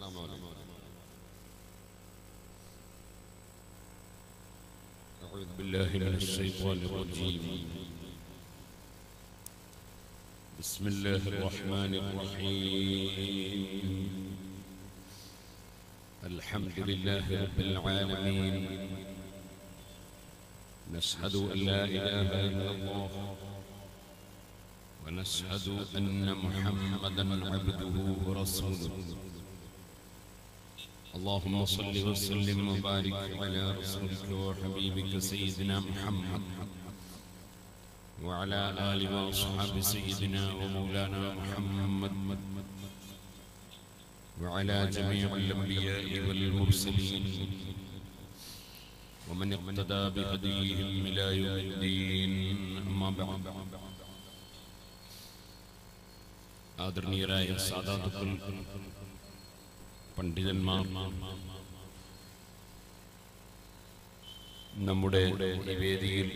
السلام عليكم أعوذ بالله من الشيطان الرجيم بسم الله الرحمن الرحيم الحمد لله رب العالمين نشهد أن لا إله إلا الله ونشهد أن محمدا عبده ورسوله اللهم صل وسلم وبارك على رسولك وحبيبك سيدنا محمد وعلى آل وأصحاب سيدنا ومولانا محمد وعلى جميع الأنبياء والمرسلين ومن اقتدى بهديهم إلى يوم الدين أما بعد ആദരണീയരായ സാധാതുക്കൾ പണ്ഡിതന്മാർ നമ്മുടെ ഈ വേദിയിൽ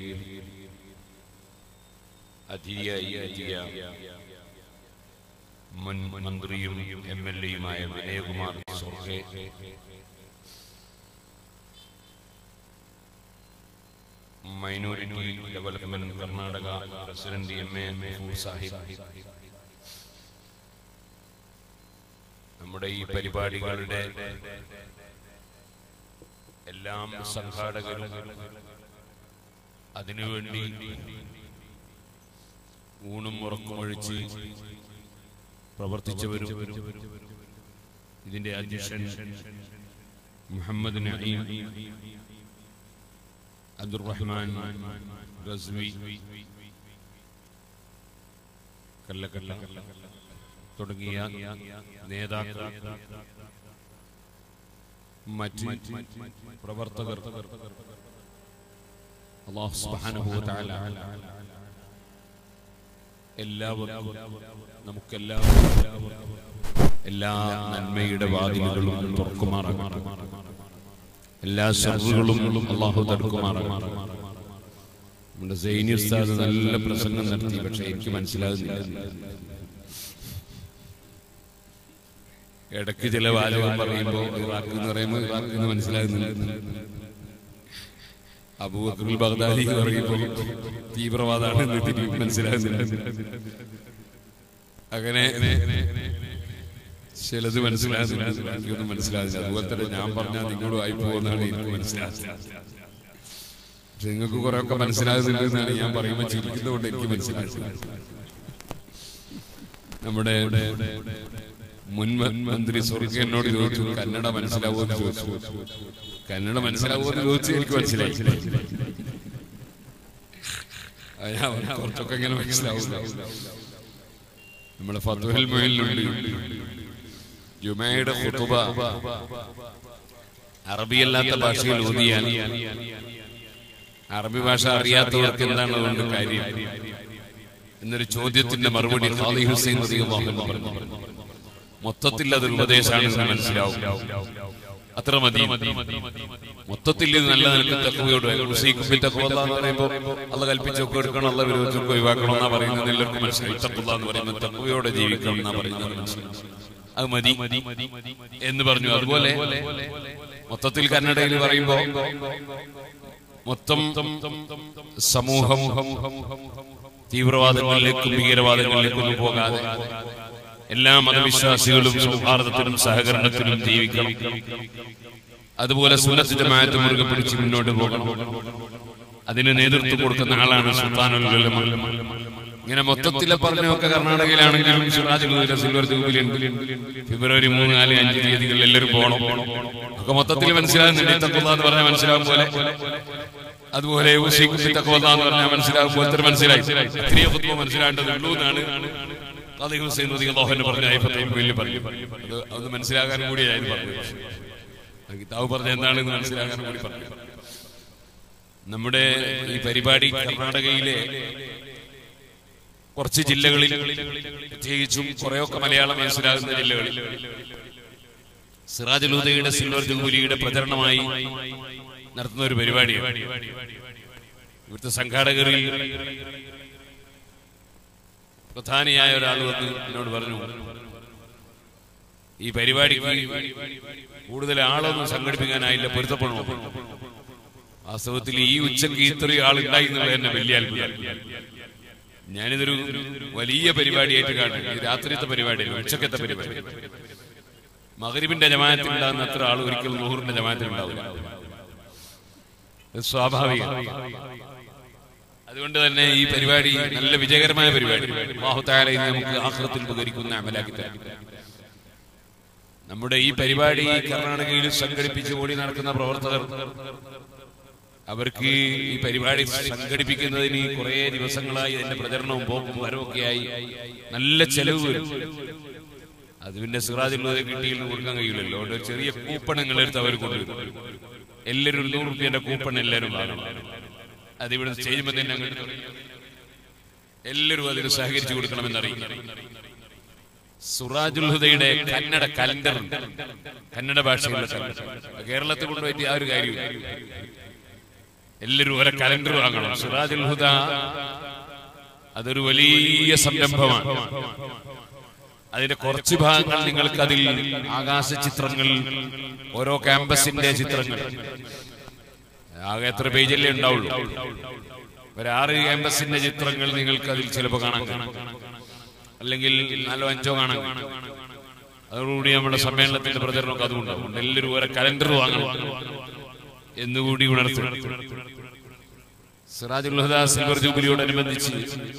അതിഥിയായി എത്തിയ മുൻ മന്ത്രിയും എം എൽ എയുമായ Vinayakumar Sorake minority development Karnataka president M A Mehboob Sahib നമ്മുടെ ഈ പരിപാടികളുടെ എല്ലാം സംഘാടകരും അതിനുവേണ്ടി ഊണും ഉറക്കുമൊഴിച്ച് പ്രവർത്തിച്ചവരും ഇതിന്റെ അധ്യക്ഷൻ മുഹമ്മദ് നഈം അബ്ദുറഹ്മാൻ റസ്വി കല്ലക്കല്ല തുടങ്ങിയ നേതാക്കൾ മറ്റ് പ്രവർത്തകർ അല്ലാഹു സുബ്ഹാനഹു വ തആല എല്ലാവർക്കും നമുക്കെല്ലാവർക്കും എല്ലാ നന്മയുടെ വാതിലുകളും തുറക്കുമാറാകട്ടെ എല്ലാ ഷർറുകളും അള്ളാഹു തടുക്കുമാറാകട്ടെ നമ്മുടെ സൈനി ഉസ്താദ് നല്ല പ്രസംഗം നടത്തി പക്ഷെ എനിക്ക് മനസ്സിലാകുന്നില്ല ഇടയ്ക്ക് ചില വാചകം പറയുമ്പോൾ വാക്ക് എന്ന് പറയുമ്പോൾ വാക്ക് എന്ന് മനസ്സിലാകുന്നില്ല അബൂബക്കറുൽ ബഗ്ദാദി എന്ന് പറയുമ്പോൾ തീവ്രവാദമാണ് എന്ന് തിരി മനസ്സിലാകുന്നില്ല അങ്ങനെ ചിലത് മനസ്സിലാകുന്നില്ല എനിക്കൊന്നും മനസ്സിലാകുന്നില്ല അതുപോലെ തന്നെ ഞാൻ പറഞ്ഞാൽ നിങ്ങളോട് ആയി പോകുന്നതാണ് എനിക്ക് മനസ്സിലാകുന്നത് പക്ഷെ നിങ്ങൾക്ക് കുറെ ഒക്കെ മനസ്സിലാകുന്നില്ലെന്നാണ് ഞാൻ പറയുമ്പോൾ ചിരിക്കുന്നതുകൊണ്ട് എനിക്ക് മനസ്സിലാകുന്നത് നമ്മുടെ മുൻ മന്ത്രി സ്വർഗ എന്നോട് ചോദിച്ചു കന്നഡ മനസ്സിലാവുമോ എന്ന് ചോദിച്ചു കന്നഡ മനസ്സിലാവുമോ എന്ന് ചോദിച്ചു എനിക്ക് മനസ്സിലായി അത് ഞാൻ പറഞ്ഞു, കുറച്ചൊക്കെ ഇങ്ങനെ മനസ്സിലാവില്ല നമ്മുടെ ഫത്തുഹൽ മൊയിലുണ്ട് ജുമയുടെ ഖുതുബ അറബിയല്ലാത്ത ഭാഷയിൽ ഓതിയാൽ അറബി ഭാഷ അറിയാത്തവർക്ക് എന്താണ് അതുകൊണ്ട് കാര്യം എന്നൊരു ചോദ്യത്തിന്റെ മറുപടി ഖാദി ഹുസൈൻ റളിയല്ലാഹു അൻഹു പറഞ്ഞു മൊത്തത്തിൽ അതൊരു ഉപദേശമാണെന്ന് മനസ്സിലാവും അത്ര മതി മൊത്തത്തിൽ ഇത് നല്ല നിലക്ക് തക്കുവയോട് ഉസീഖുബിൽ തക്കുവ എന്ന് പറയുമ്പോൾ അല്ല കൽപ്പിച്ചൊക്കെ എടുക്കണം അല്ല വിരോധിച്ചൊക്കെ ഒഴിവാക്കണം എന്നാ പറയുന്നത് എല്ലാവർക്കും മനസ്സിലായി തക്കുവ എന്ന് പറയുന്നത് തക്കുവയോടെ ജീവിക്കണം എന്നാ പറയുന്നത് മനസ്സിലായി അത് മതി എന്ന് പറഞ്ഞു അതുപോലെ മൊത്തത്തിൽ കന്നഡയിൽ പറയുമ്പോ മൊത്തം സമൂഹം തീവ്രവാദങ്ങളിലേക്കും ഭീകരവാദങ്ങളിലേക്കും ഒന്നും പോകാതെ എല്ലാ മതവിശ്വാസികളും സൗഹാർദ്ദത്തിനും സഹകരണത്തിനും ജീവിക്കണം അതുപോലെ സുന്നത്ത് ജമാഅത്ത് മുറുകെ പിടിച്ച് മുന്നോട്ട് പോകണം അതിന് നേതൃത്വം കൊടുക്കുന്ന ആളാണ് സുൽത്താനുൽ ഉലമ ഇങ്ങനെ മൊത്തത്തിലെ പറഞ്ഞൊക്കെ കർണാടകയിലാണെങ്കിലും സിറാജ് ഗുരുവിലെ സിൽവർ ജൂബിലുണ്ട് ഫെബ്രുവരി മൂന്ന് നാല് അഞ്ച് തീയതികളിൽ എല്ലാവരും പോകണം ഒക്കെ മൊത്തത്തിൽ മനസ്സിലാകുന്നുണ്ട് ഈ തക്കുവ എന്ന് പറഞ്ഞാൽ മനസ്സിലാകും പോലെ അതുപോലെ ഉസീഖുബി തക്കുവ എന്ന് പറഞ്ഞാൽ മനസ്സിലാകും പോലെ മനസ്സിലായി ഇത്രയും ഫുത്ബോൾ മനസ്സിലാകേണ്ടത് ഉള്ളൂ എന്നാണ് ഖാദി ഹുസൈൻ റളിയല്ലാഹു അൻഹു പറഞ്ഞ ഈ ഫത്വയിൽ വലിയ പറഞ്ഞു അത് അത് മനസ്സിലാകാൻ കൂടിയായിരുന്നു പറഞ്ഞത് കിതാബ് പറഞ്ഞ എന്താണെന്ന് മനസ്സിലാകാൻ കൂടി പറഞ്ഞു നമ്മുടെ ഈ പരിപാടി കർണാടകയിലെ കുറച്ച് ജില്ലകളിൽ പ്രത്യേകിച്ചും കുറെയൊക്കെ മലയാളം മനസ്സിലാകുന്ന ജില്ലകളിൽ സിറാജുലൂദയുടെ സിൽവർ ജൂബിലിയുടെ പ്രചരണമായി നടത്തുന്ന ഒരു പരിപാടിയാണ് ഇവിടുത്തെ സംഘാടകരിൽ പ്രധാനിയായ ഒരാൾ വന്ന് എന്നോട് പറഞ്ഞു ഈ പരിപാടിക്ക് കൂടുതൽ ആളൊന്നും സംഘടിപ്പിക്കാനായില്ല പൊരുത്തപ്പെടണോ വാസ്തവത്തിൽ ഈ ഉച്ചക്ക് ഇത്രയും ആൾ ഉണ്ടായി എന്നുള്ളത് തന്നെ വലിയ അത്ഭുതം ഞാനിതൊരു വലിയ പരിപാടിയായിട്ട് കാണും ഇത് രാത്രിയത്തെ പരിപാടിയല്ല ഉച്ചക്കത്തെ പരിപാടി മകരിബിന്റെ ജമാനത്തിൽ ഉണ്ടാകുന്ന അത്ര ആൾ ഒരിക്കലും മുഹൂറിന്റെ ജമാനത്തിൽ ഉണ്ടാവില്ല ഇത് സ്വാഭാവികം അതുകൊണ്ട് തന്നെ ഈ പരിപാടി നല്ല വിജയകരമായ പരിപാടി അല്ലാഹുതആല ഇത് നമുക്ക് ആഖിറത്തിൽ ഉപകരിക്കുന്ന അമലാക്കി തരും നമ്മുടെ ഈ പരിപാടി കർണാടകയിൽ സംഘടിപ്പിച്ച് ഓടി നടക്കുന്ന പ്രവർത്തകർ അവർക്ക് ഈ പരിപാടി സംഘടിപ്പിക്കുന്നതിന് കുറെ ദിവസങ്ങളായി അതിന്റെ പ്രചരണവും പോക്കും വരവൊക്കെ ആയി നല്ല ചെലവ് വരും അത് പിന്നെ സിറാജുള്ളത് കിട്ടിയിൽ കൊടുക്കാൻ കഴിയില്ലല്ലോ അതുകൊണ്ട് ഒരു ചെറിയ കൂപ്പൺ നിങ്ങളെടുത്ത് അവർ കൊണ്ടുവരും എല്ലാവരും ഒരു നൂറ് റുപ്യന്റെ കൂപ്പൺ എല്ലാവരും വാങ്ങണം അതിവിടെ ചെയ്യുമ്പോൾ തന്നെ അങ്ങോട്ട് എല്ലാവരും അതിന് സഹകരിച്ചു കൊടുക്കണമെന്നറിയിക്കും സുറാജുൽ ഹുദയുടെ കന്നഡ കലണ്ടർ ഉണ്ട്. കന്നഡ ഭാഷയിലുള്ള കലണ്ടർ കേരളത്തിൽ കൊണ്ടുപോയിട്ട് ആ ഒരു കാര്യമില്ല എല്ലാവരും ഓരോ കലണ്ടർ വാങ്ങണം സുറാജുൽ ഹുദ അതൊരു വലിയ സംരംഭമാണ് അതിന്റെ കുറച്ച് ഭാഗങ്ങൾ നിങ്ങൾക്ക് അതിൽ ആകാശ ചിത്രങ്ങൾ ഓരോ ക്യാമ്പസിന്റെ ചിത്രങ്ങൾ ആകെ എത്ര പേജല്ലേ ഉണ്ടാവുള്ളൂ ഒരു ആറ് ക്യാമ്പസിന്റെ ചിത്രങ്ങൾ നിങ്ങൾക്ക് അതിൽ ചിലപ്പോൾ കാണാൻ കഴിയും അല്ലെങ്കിൽ നാലോ അഞ്ചോ കാണാൻ കഴിയും. അതോടുകൂടി നമ്മുടെ സമ്മേളനത്തിന്റെ പ്രചരണമൊക്കെ അതുകൊണ്ടാവും അതുകൊണ്ട് എല്ലാവരും ഓരോ കലണ്ടർ വാങ്ങണം എന്നുകൂടി ഉണർത്തും സിറാജുൽ ഹുദ സിൽവർ ജൂബിലിയോടനുബന്ധിച്ച്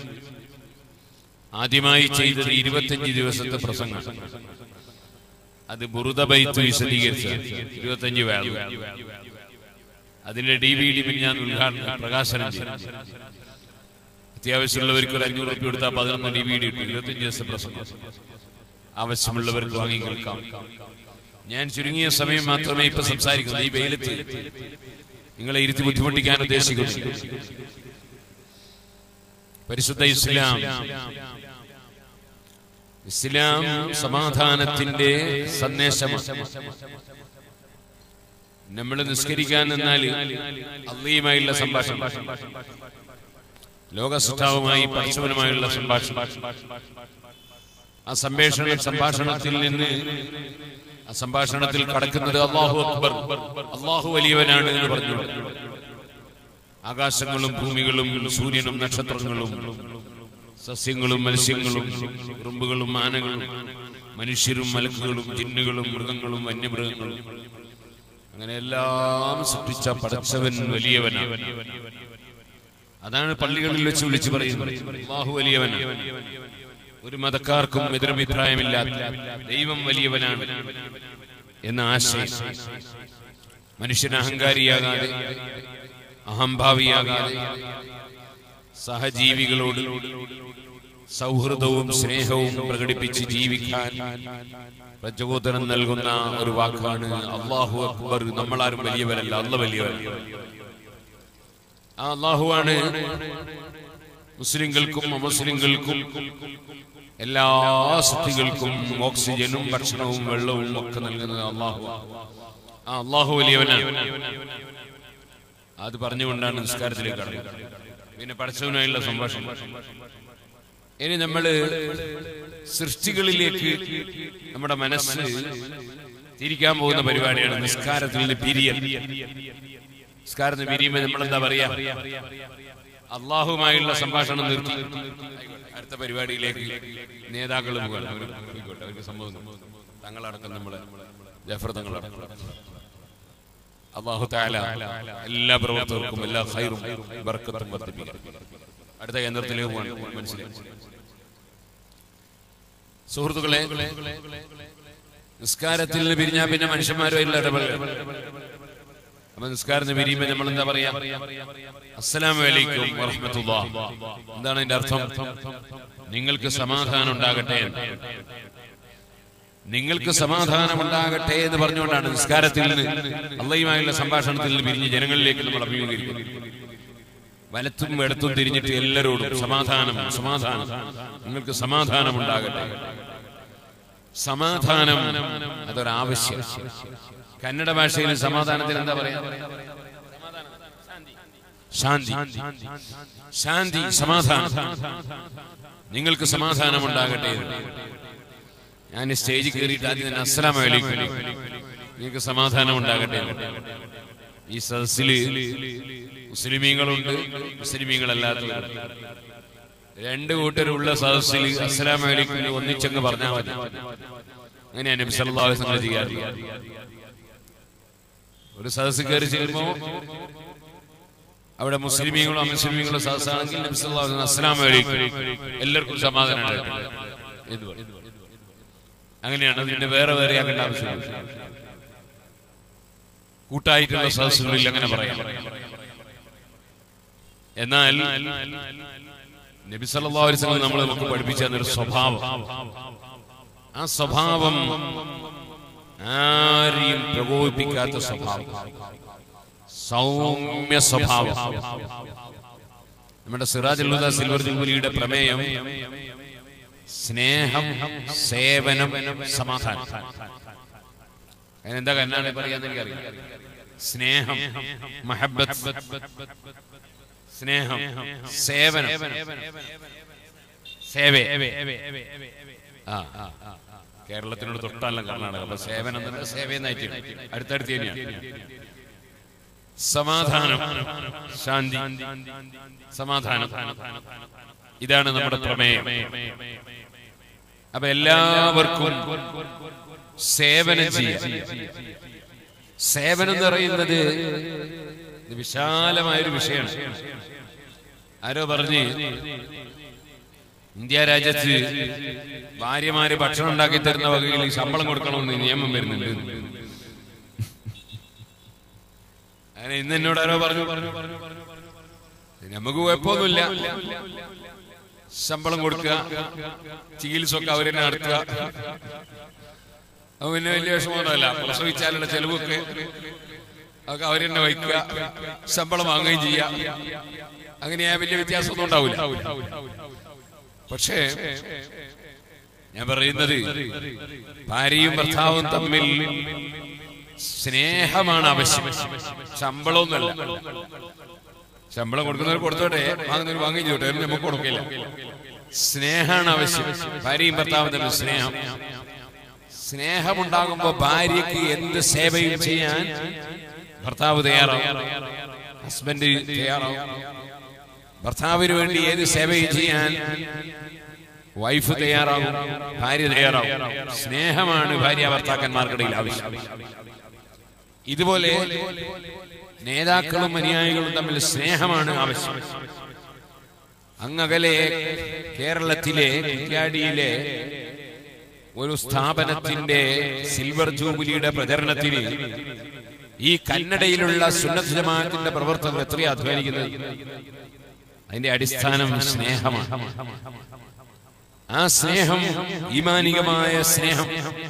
ആദ്യമായി ചെയ്തത് ഇരുപത്തഞ്ച് ദിവസത്തെ പ്രസംഗം അത് ബുറുദ ബൈത്ത് വിശദീകരിച്ച ഇരുപത്തഞ്ച് വാല്യൂ അതിന്റെ ഡി വി ഡി ഞാൻ ഉദ്ഘാടനം പ്രകാശനം ചെയ്തു അത്യാവശ്യമുള്ളവർക്ക് ഒരു അഞ്ഞൂറ് റുപ്യ കൊടുത്താൽ പതിനൊന്ന് ഡി വി ഡി ഇട്ടു ഇരുപത്തഞ്ച് ദിവസം പ്രസംഗം ആവശ്യമുള്ളവർക്ക് വാങ്ങി കേൾക്കാം ഞാൻ ചുരുങ്ങിയ സമയം മാത്രമേ ഇപ്പൊ സംസാരിക്കുന്നു ഈ വെയിലത്ത് നിങ്ങളെ ഇരുത്തി ബുദ്ധിമുട്ടിക്കാൻ ഉദ്ദേശിക്കുന്നു പരിശുദ്ധ ഇസ്ലാം ഇസ്ലാം സമാധാനത്തിന്റെ സന്ദേശമാണ് നമ്മൾ നിസ്കരിക്കാൻ നിന്നാൽ അള്ളയുമായുള്ള സംഭാഷണം ലോകസൃഷ്ടാവുമായി പരശുവനുമായുള്ള സംഭാഷണം ആ സംഭാഷണ സംഭാഷണത്തിൽ നിന്ന് ആ സംഭാഷണത്തിൽ കടക്കുന്നത് അള്ളാഹു അക്ബർ അള്ളാഹു വലിയവനാണ് എന്ന് പറഞ്ഞു ആകാശങ്ങളും ഭൂമികളും സൂര്യനും നക്ഷത്രങ്ങളും സസ്യങ്ങളും മത്സ്യങ്ങളും ഉറുമ്പുകളും ആനകളും മനുഷ്യരും മലക്കുകളും ജിന്നുകളും മൃഗങ്ങളും വന്യമൃഗങ്ങളും അങ്ങനെ എല്ലാം സൃഷ്ടിച്ച പടച്ചവൻ വലിയവനാണ് അതാണ് പള്ളികളിൽ വെച്ച് വിളിച്ചു പറയുന്നത് അള്ളാഹു വലിയവനാണ് ഒരു മതക്കാർക്കും എതിരഭിപ്രായമില്ലാത്ത ദൈവം വലിയവനാണ് എന്ന ആശയം മനുഷ്യൻ അഹങ്കാരിയാകാതെ അഹംഭാവിയാകാതെ സഹജീവികളോട് സൗഹൃദവും സ്നേഹവും പ്രകടിപ്പിച്ച് ജീവിക്കാൻ പ്രചോദനം നൽകുന്ന ഒരു വാക്കാണ് അള്ളാഹു അക്ബർ നമ്മളാരും വലിയവരല്ല അല്ല വലിയവരല്ല ആ അള്ളാഹുവാണ് മുസ്ലിങ്ങൾക്കും അമുസ്ലിങ്ങൾക്കും എല്ലാ സൃഷ്ടികൾക്കും ഓക്സിജനും ഭക്ഷണവും വെള്ളവും ഒക്കെ നൽകുന്നത് അള്ളാഹു ആ അള്ളാഹു വലിയവനാണ് അത് പറഞ്ഞുകൊണ്ടാണ് നിസ്കാരത്തിലേക്ക് കടന്നത് പിന്നെ പടച്ചവനായുള്ള സംഭാഷണം ഇനി നമ്മള് സൃഷ്ടികളിലേക്ക് നമ്മുടെ മനസ്സ് തിരിക്കാൻ പോകുന്ന പരിപാടിയാണ് നിസ്കാരത്തിൽ നിന്ന് പിരിയൽ നിസ്കാരത്തിന് പിരിയുമ്പോൾ നമ്മൾ എന്താ പറയാ അള്ളാഹുമായുള്ള സംഭാഷണം നിർത്തി അടുത്ത പരിപാടിയിലേക്ക് നേതാക്കൾ പോകാൻ അവർക്ക് സംഭവം തങ്ങളടക്കം നമ്മളെ ജഫർ തങ്ങളടക്കം അള്ളാഹു താല എല്ലാ പ്രവർത്തകർക്കും എല്ലാ ഹൈറും ബർക്കത്തും വർദ്ധിപ്പിക്കണം അടുത്ത കേന്ദ്രത്തിലേക്ക് പോകാൻ മനസ്സിലായി സുഹൃത്തുക്കളെ നിസ്കാരത്തിൽ നിന്ന് പിരിഞ്ഞാൽ പിന്നെ മനുഷ്യന്മാരുമായിട്ടുള്ള ഇടപെടൽ അപ്പൊ നിസ്കാരത്തിന് പിരിയുമ്പോൾ നമ്മൾ എന്താ പറയാ അസ്സലാമു അലൈക്കും വറഹ്മത്തുള്ളാ എന്താണ് അതിന്റെ അർത്ഥം നിങ്ങൾക്ക് സമാധാനം ഉണ്ടാകട്ടെ എന്ന്. നിങ്ങൾക്ക് സമാധാനം ഉണ്ടാകട്ടെ എന്ന് പറഞ്ഞുകൊണ്ടാണ് നിസ്കാരത്തിൽ നിന്ന് അള്ളയുമായുള്ള സംഭാഷണത്തിൽ നിന്ന് പിരിഞ്ഞ് ജനങ്ങളിലേക്ക് നമ്മൾ അഭിമുഖീകരിക്കുന്നത് വലത്തും ഇടത്തും തിരിഞ്ഞിട്ട് എല്ലാരോടും സമാധാനം സമാധാനം നിങ്ങൾക്ക് സമാധാനം ഉണ്ടാകട്ടെ സമാധാനം അതൊരാവശ്യം കന്നഡ ഭാഷയിൽ സമാധാനത്തിന് എന്താ പറയാ ശാന്തി ശാന്തി സമാധാനം നിങ്ങൾക്ക് സമാധാനം ഉണ്ടാകട്ടെ എന്ന്. ഞാൻ സ്റ്റേജിൽ കയറിയിട്ട് ആദ്യം തന്നെ അസ്സലാം വലൈക്കും നിങ്ങൾക്ക് സമാധാനം ഉണ്ടാകട്ടെ എന്ന്. ഈ സദസ്സില് മുസ്ലിമീങ്ങളുണ്ട് മുസ്ലിമീങ്ങളല്ലാത്തവരുണ്ട് രണ്ട് കൂട്ടരുള്ള സദസ്സിൽ അസ്സലാം വലൈക്കും എന്ന് ഒന്നിച്ചങ്ങ് പറഞ്ഞാൽ മതി അങ്ങനെയാണ് നബി സല്ലല്ലാഹു അലൈഹി വസല്ലം ചെയ്യാറുള്ളത് ഒരു സദസ്സിൽ കയറി ചെല്ലുമ്പോ അവിടെ മുസ്ലിമീങ്ങളും അമുസ്ലിമീങ്ങളും സദസ്സാണെങ്കിൽ നബി സല്ലല്ലാഹു അലൈഹി വസല്ലം അസ്സലാം വലൈക്കും എല്ലാവർക്കും സമാധാനം ഉണ്ടാകട്ടെ എന്ന് പറയും. അങ്ങനെയാണ് അതിന്റെ വേറെ വേറെ ആക്കേണ്ട ആവശ്യമില്ല കൂട്ടായിട്ടുള്ള സദസ്സുകളിൽ അങ്ങനെ പറയാം എന്നാൽ നബി സല്ലല്ലാഹു അലൈഹി വസല്ലം നമ്മൾ നമുക്ക് പഠിപ്പിച്ച ഒരു സ്വഭാവം ആ സ്വഭാവം ആരെയും പ്രകോപിപ്പിക്കാത്ത സ്വഭാവം സൗമ്യ സ്വഭാവം നമ്മുടെ സിറാജുൽ ഹുദ സിൽവർ ജൂബിലിയുടെ പ്രമേയം സ്നേഹം സേവനം സമാധാനം അതിനെന്താ കന്നാണ് പറയാന്ന് എനിക്കറിയാം സ്നേഹം മഹബത്ത് സ്നേഹം സേവനം സേവ ആ ആ, ആ. കേരളത്തിനോട് തൊട്ടല്ല കർണാടക അപ്പൊ സേവനം തന്നെ സേവയെന്നായിട്ട് അടുത്തടുത്ത് തന്നെയാണ് സമാധാനം ശാന്തി സമാധാനം ഇതാണ് നമ്മുടെ പ്രമേയം അപ്പൊ എല്ലാവർക്കും സേവനം ചെയ്യാം സേവനം എന്ന് പറയുന്നത് ഇത് വിശാലമായൊരു വിഷയമാണ് ആരോ പറഞ്ഞ് ഇന്ത്യ രാജ്യത്ത് ഭാര്യമാര് ഭക്ഷണം ഉണ്ടാക്കി തരുന്ന വകയിൽ ശമ്പളം കൊടുക്കണമെന്ന് നിയമം വരുന്നുണ്ട് അങ്ങനെ ഇന്ന് എന്നോട് ആരോ പറഞ്ഞു നമുക്ക് കുഴപ്പമൊന്നുമില്ല ശമ്പളം കൊടുക്കുക ചികിത്സ ഒക്കെ അവരെന്നെ നടത്തുക അത് പിന്നെ വലിയ വിഷമമൊന്നുമല്ല പ്രസവിച്ചാലുള്ള ചെലവൊക്കെ അതൊക്കെ അവരെന്നെ വഹിക്കുക ശമ്പളം വാങ്ങുകയും ചെയ്യാം അങ്ങനെയാ വലിയ വ്യത്യാസമൊന്നും ഉണ്ടാവില്ല പക്ഷേ ഞാൻ പറയുന്നത് ഭാര്യയും ഭർത്താവും തമ്മിൽ സ്നേഹമാണ് ആവശ്യം ശമ്പളമൊന്നുമല്ല ശമ്പളം കൊടുക്കുന്നവർ കൊടുത്തോട്ടെ വാങ്ങുന്നവർ വാങ്ങി ചെയ്തോട്ടെ അതിന് നമുക്ക് കൊടുക്കില്ല സ്നേഹമാണ് ആവശ്യം ഭാര്യയും ഭർത്താവും തമ്മിൽ സ്നേഹം സ്നേഹമുണ്ടാകുമ്പോ ഭാര്യയ്ക്ക് എന്ത് സേവയും ചെയ്യാൻ ഭർത്താവ് തയ്യാറാവും ഹസ്ബൻഡ് തയ്യാറാവും ഭർത്താവിന് വേണ്ടി ഏത് സേവയും ചെയ്യാൻ വൈഫ് തയ്യാറാവും ഭാര്യ തയ്യാറാവും സ്നേഹമാണ് ഭാര്യ ഭർത്താക്കന്മാർക്കിടയിൽ ആവശ്യം ഇതുപോലെ നേതാക്കളും അനുയായികളും തമ്മിൽ സ്നേഹമാണ് ആവശ്യം അങ്ങകലെ കേരളത്തിലെ കുറ്റ്യാടിയിലെ ഒരു സ്ഥാപനത്തിന്റെ സിൽവർ ജൂബിലിയുടെ പ്രചരണത്തിന് ഈ കന്നഡയിലുള്ള സുന്നത്ത് ജമാഅത്തിന്റെ പ്രവർത്തകർ എത്രയും അധ്വാനിക്കുന്നത് അതിന്റെ അടിസ്ഥാനം സ്നേഹമാണ് ആ സ്നേഹം ഈമാനികമായ സ്നേഹം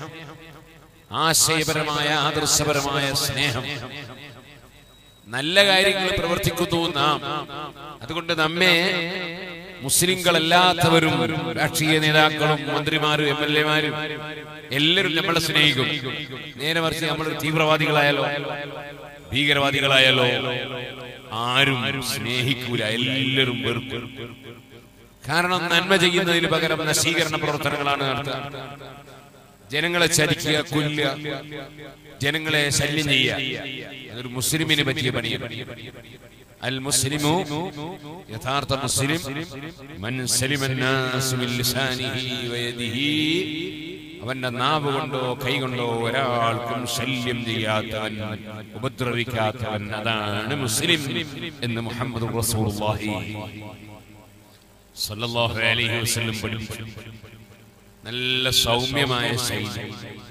ആശയപരമായ ആദർശപരമായ സ്നേഹം നല്ല കാര്യങ്ങൾ പ്രവർത്തിക്കുന്നു നാം അതുകൊണ്ട് നമ്മെ മുസ്ലിങ്ങളല്ലാത്തവരും രാഷ്ട്രീയ നേതാക്കളും മന്ത്രിമാരും എം എൽ എമാരും എല്ലാവരും നമ്മളെ സ്നേഹിക്കും നേരെ മറിച്ച് നമ്മൾ തീവ്രവാദികളായാലോ ഭീകരവാദികളായാലോ ആരും സ്നേഹിക്കൂല എല്ലാവരും വെറുക്കും കാരണം നന്മ ചെയ്യുന്നതിന് പകരം നശീകരണ പ്രവർത്തനങ്ങളാണ് നടത്തുക ജനങ്ങളെ ചതിക്കുക കൊല്ലുക ജനങ്ങളെ ശല്യം ചെയ്യുക അതൊരു മുസ്ലിമിന് പറ്റിയ പണിയാണ് അൽ മുസ്ലിമു യഥാർത്ഥ മുസ്ലിം മൻ സലിമ الناس من لسانه ويده അവന്റെ നാവ് കൊണ്ടോ കൈ കൊണ്ടോ ഒരാൾക്കും ശല്യം ചെയ്യാത്തവൻ ഉപദ്രവിക്കാത്തവൻ അതാണ് മുസ്ലിം എന്ന് മുഹമ്മദ് റസൂലുള്ളാഹി സല്ലല്ലാഹു അലൈഹി വസല്ലം പഠിപ്പിച്ചു നല്ല സൗമ്യമായ ശൈലി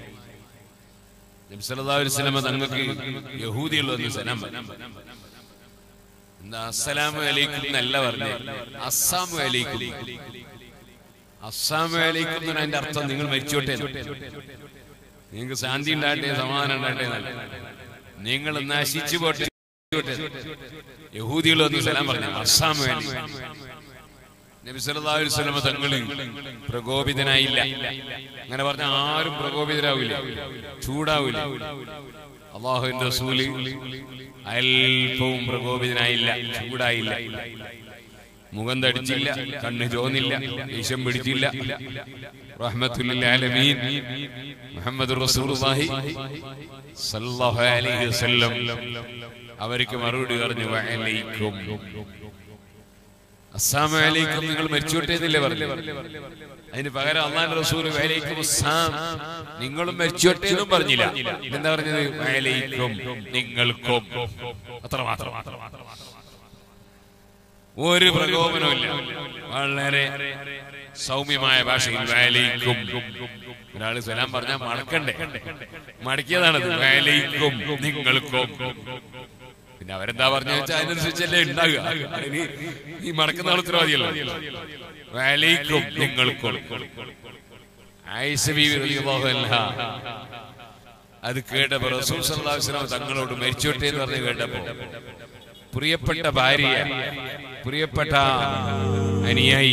നബി സല്ലല്ലാഹു അലൈഹി വസല്ലം തങ്ങൾക്ക് യഹൂദികൾ വന്ന് സലാം പറഞ്ഞു എന്താ അസ്സലാമു അലൈക്കും എന്നല്ല പറഞ്ഞേ അസ്സാമു അലൈക്കും അസ്സാമു അലൈക്കും എന്ന് അതിന്റെ അർത്ഥം നിങ്ങൾ മരിച്ചോട്ടെ നിങ്ങൾക്ക് ശാന്തി ഉണ്ടാകട്ടെ സമാധാനം ഉണ്ടാകട്ടെ എന്നല്ല നിങ്ങൾ നശിച്ചു പോട്ടെ യഹൂദികൾ വന്ന് സലാം പറഞ്ഞു അസ്സാമു അലൈക്കും നബി സല്ലല്ലാഹു അലൈഹി വസല്ലം തങ്ങൾ പ്രകോപിതനായില്ല അങ്ങനെ പറഞ്ഞ ആരും പ്രകോപിതരാവില്ല ചൂടാവില്ല അള്ളാഹുവിന്റെ റസൂല് അല്പവും പ്രകോപിതനായില്ല ചൂടായില്ല മുഖം തടിച്ചില്ല കണ്ണ് ചോന്നില്ല വിഷം പിടിച്ചില്ല റഹ്മത്തുല്ലിൽ ആലമീൻ മുഹമ്മദ് റസൂലുള്ളാഹി സല്ലല്ലാഹു അലൈഹി വസല്ലം അവർക്ക് മറുപടി പറഞ്ഞു വഅലൈക്കും അസ്സാം അലൈക്കും നിങ്ങൾ മരിച്ചോട്ടെ എന്നല്ലേ പറഞ്ഞു അതിന് പകരം അള്ളാഹ് റസൂൽ വഅലൈക്കും അസ്സാം നിങ്ങളും മരിച്ചോട്ടെ എന്നും പറഞ്ഞില്ല എന്താ പറഞ്ഞത് വഅലൈക്കും നിങ്ങൾക്കും അത്ര മാത്രം ഒരു പ്രകോപനവുമില്ല വളരെ സൗമ്യമായ ഭാഷയിൽ വയലയിക്കും ഒരാൾ സലാം പറഞ്ഞാൽ മടക്കണ്ടേ മടക്കിയതാണത് വയലയിക്കും നിങ്ങൾക്കും പിന്നെ അവരെന്താ പറഞ്ഞു വെച്ചാൽ അതിനനുസരിച്ചല്ലേ ഉണ്ടാകുക അതിന് ഈ മടക്കുന്ന ആൾ ഉത്തരവാദിയല്ലോ വയലയിക്കും നിങ്ങൾക്കും ആയിഷ ബീവി റളിയല്ലാഹു അൻഹാ അത് കേട്ടപ്പോ റസൂൽ സല്ലല്ലാഹു അലൈഹി വസല്ലം തങ്ങളോട് മരിച്ചോട്ടെ എന്ന് പറഞ്ഞ് കേട്ടപ്പോ പ്രിയപ്പെട്ട ഭാര്യ പ്രിയപ്പെട്ട അനുയായി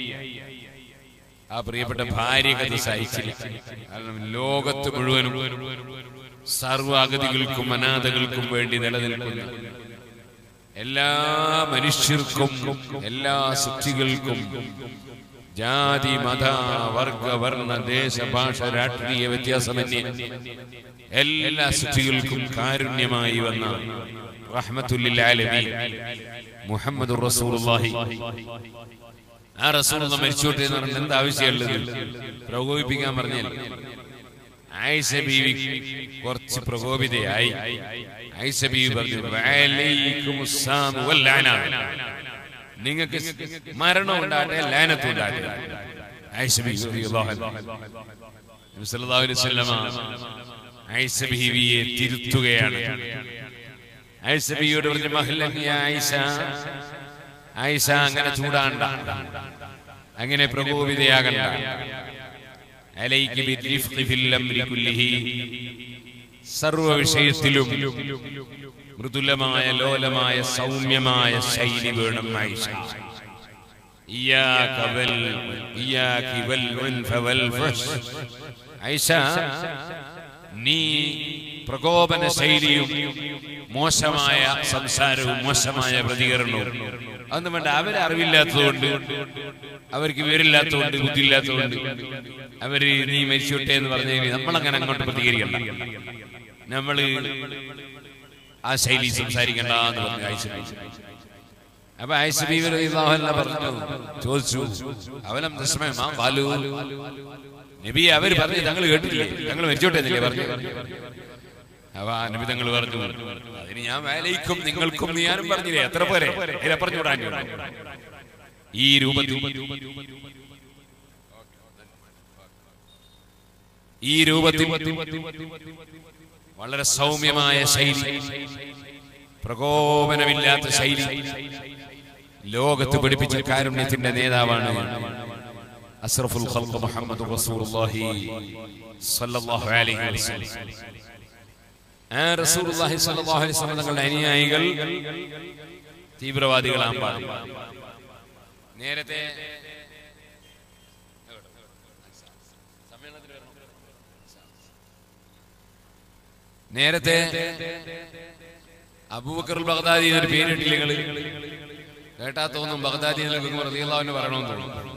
ആ പ്രിയപ്പെട്ട ഭാര്യക്ക് അത് സഹിച്ചില്ല കാരണം ലോകത്ത് മുഴുവനും സർവ്വ അഗതികൾക്കും അനാഥകൾക്കും വേണ്ടി നിലനിൽക്കുന്ന എല്ലാ മനുഷ്യർക്കും എല്ലാ സൃഷ്ടികൾക്കും ജാതി മത വർഗ വർണ്ണ ദേശ ഭാഷ രാഷ്ട്രീയ വ്യത്യാസമന്യേ എല്ലാ സൃഷ്ടികൾക്കും കാരുണ്യമായി വന്ന റഹ്മത്തുല്ലിൽ ആലമീൻ മുഹമ്മദ് റസൂലുള്ളാഹി ആ റസൂൽ മരിച്ചോട്ടെ എന്ന് പറഞ്ഞാൽ എന്താ ആവശ്യമുള്ളത് പ്രകോപിപ്പിക്കാൻ പറഞ്ഞാൽ ആയിഷ ബീവി കുറച്ച് പ്രകോപിതയായി ആയിഷ ബീവി പറഞ്ഞു "വഅലൈക്കുമുസ്സാം വല്ലഅന." നിങ്ങൾക്ക് മരണം ഉണ്ടാകട്ടെ ലാനത്ത് ഉണ്ടാകട്ടെ ആയിഷ ബീവി റളിയല്ലാഹു അൻഹ. നബി സല്ലല്ലാഹു അലൈഹി വസല്ലമ ആയിഷ ബീവിയെ തിരുത്തുകയാണ് ആയിഷ ബീവിയോട് പറഞ്ഞു മഹല്ലി ആയിഷ ആയിഷ അങ്ങനെ ചൂടാണ്ട അങ്ങനെ പ്രകോപിതയാകണ്ട അലൈക്ക് ബിർരിഫ്ഖി ഫിൽ അംരി കുല്ലിഹി സർവ വിഷയത്തിലും മൃദുലമായ ലോലമായ സൗമ്യമായ ശൈലി വേണം ആയിഷ ഇയ്യാക വൽ ഇയ്യാകി വൽ ഉൻഫ വൽ ഫഹ്ഷ് ആയിഷ നീ പ്രകോപന ശൈലിയും മോശമായ സംസാരവും മോശമായ പ്രതികരണവും അതൊന്നും വേണ്ട അവര് അറിവില്ലാത്തതുകൊണ്ട് അവർക്ക് വിവരമില്ലാത്തതുകൊണ്ട് ബുദ്ധിയില്ലാത്തതുകൊണ്ട് അവര് നീ മരിച്ചോട്ടെ എന്ന് പറഞ്ഞു കഴിഞ്ഞാൽ നമ്മളങ്ങനെ അങ്ങോട്ട് പ്രതികരിക്കണ്ട നമ്മള് ആ ശൈലി സംസാരിക്കണ്ട എന്ന് പറഞ്ഞു ആയിഷ ബീവി. അപ്പൊ ആയിഷ ബീവി റളിയല്ലാഹു അൻഹ പറഞ്ഞു ചോദിച്ചു അവലം തസ്മഅ മാ ഖാലു നബി അവർ പറഞ്ഞു തങ്ങൾ കേട്ടില്ലേ തങ്ങൾ മരിച്ചോട്ടെ എന്നല്ലേ പറഞ്ഞു അപ്പൊ ആ നബി തങ്ങൾ പറഞ്ഞു അതിന് ഞാൻ വേലയ്ക്കും നിങ്ങൾക്കും നീ ഞാനും പറഞ്ഞില്ലേ എത്ര പോരെ ഇതിനെ പറഞ്ഞുവിടാൻ ഈ രൂപത്തിൽ ഈ രൂപത്തിൽ വളരെ സൗമ്യമായ ശൈലി പ്രകോപനമില്ലാത്ത ശൈലി ലോകത്ത് പഠിപ്പിച്ച കാരുണ്യത്തിന്റെ നേതാവാണ് അസ്റഫുൽ ഖൽഖ് മുഹമ്മദ് റസൂലുള്ളാഹി സ്വല്ലല്ലാഹു അലൈഹി വസല്ലം ആ റസൂലുള്ളാഹി സ്വല്ലല്ലാഹു അലൈഹി വസല്ലം തങ്ങളുടെ അനുയായികൾ തീവ്രവാദികളാൻ പാടില്ല നേരത്തെ നേരത്തെ അബൂബക്കർ ബഗ്ദാദി എന്നൊരു പേരിട്ടില്ല നിങ്ങള് കേട്ടാ തോന്നും ബഗ്ദാദി എന്ന് റളിയല്ലാഹു പറയണമെന്ന് തോന്നുന്നു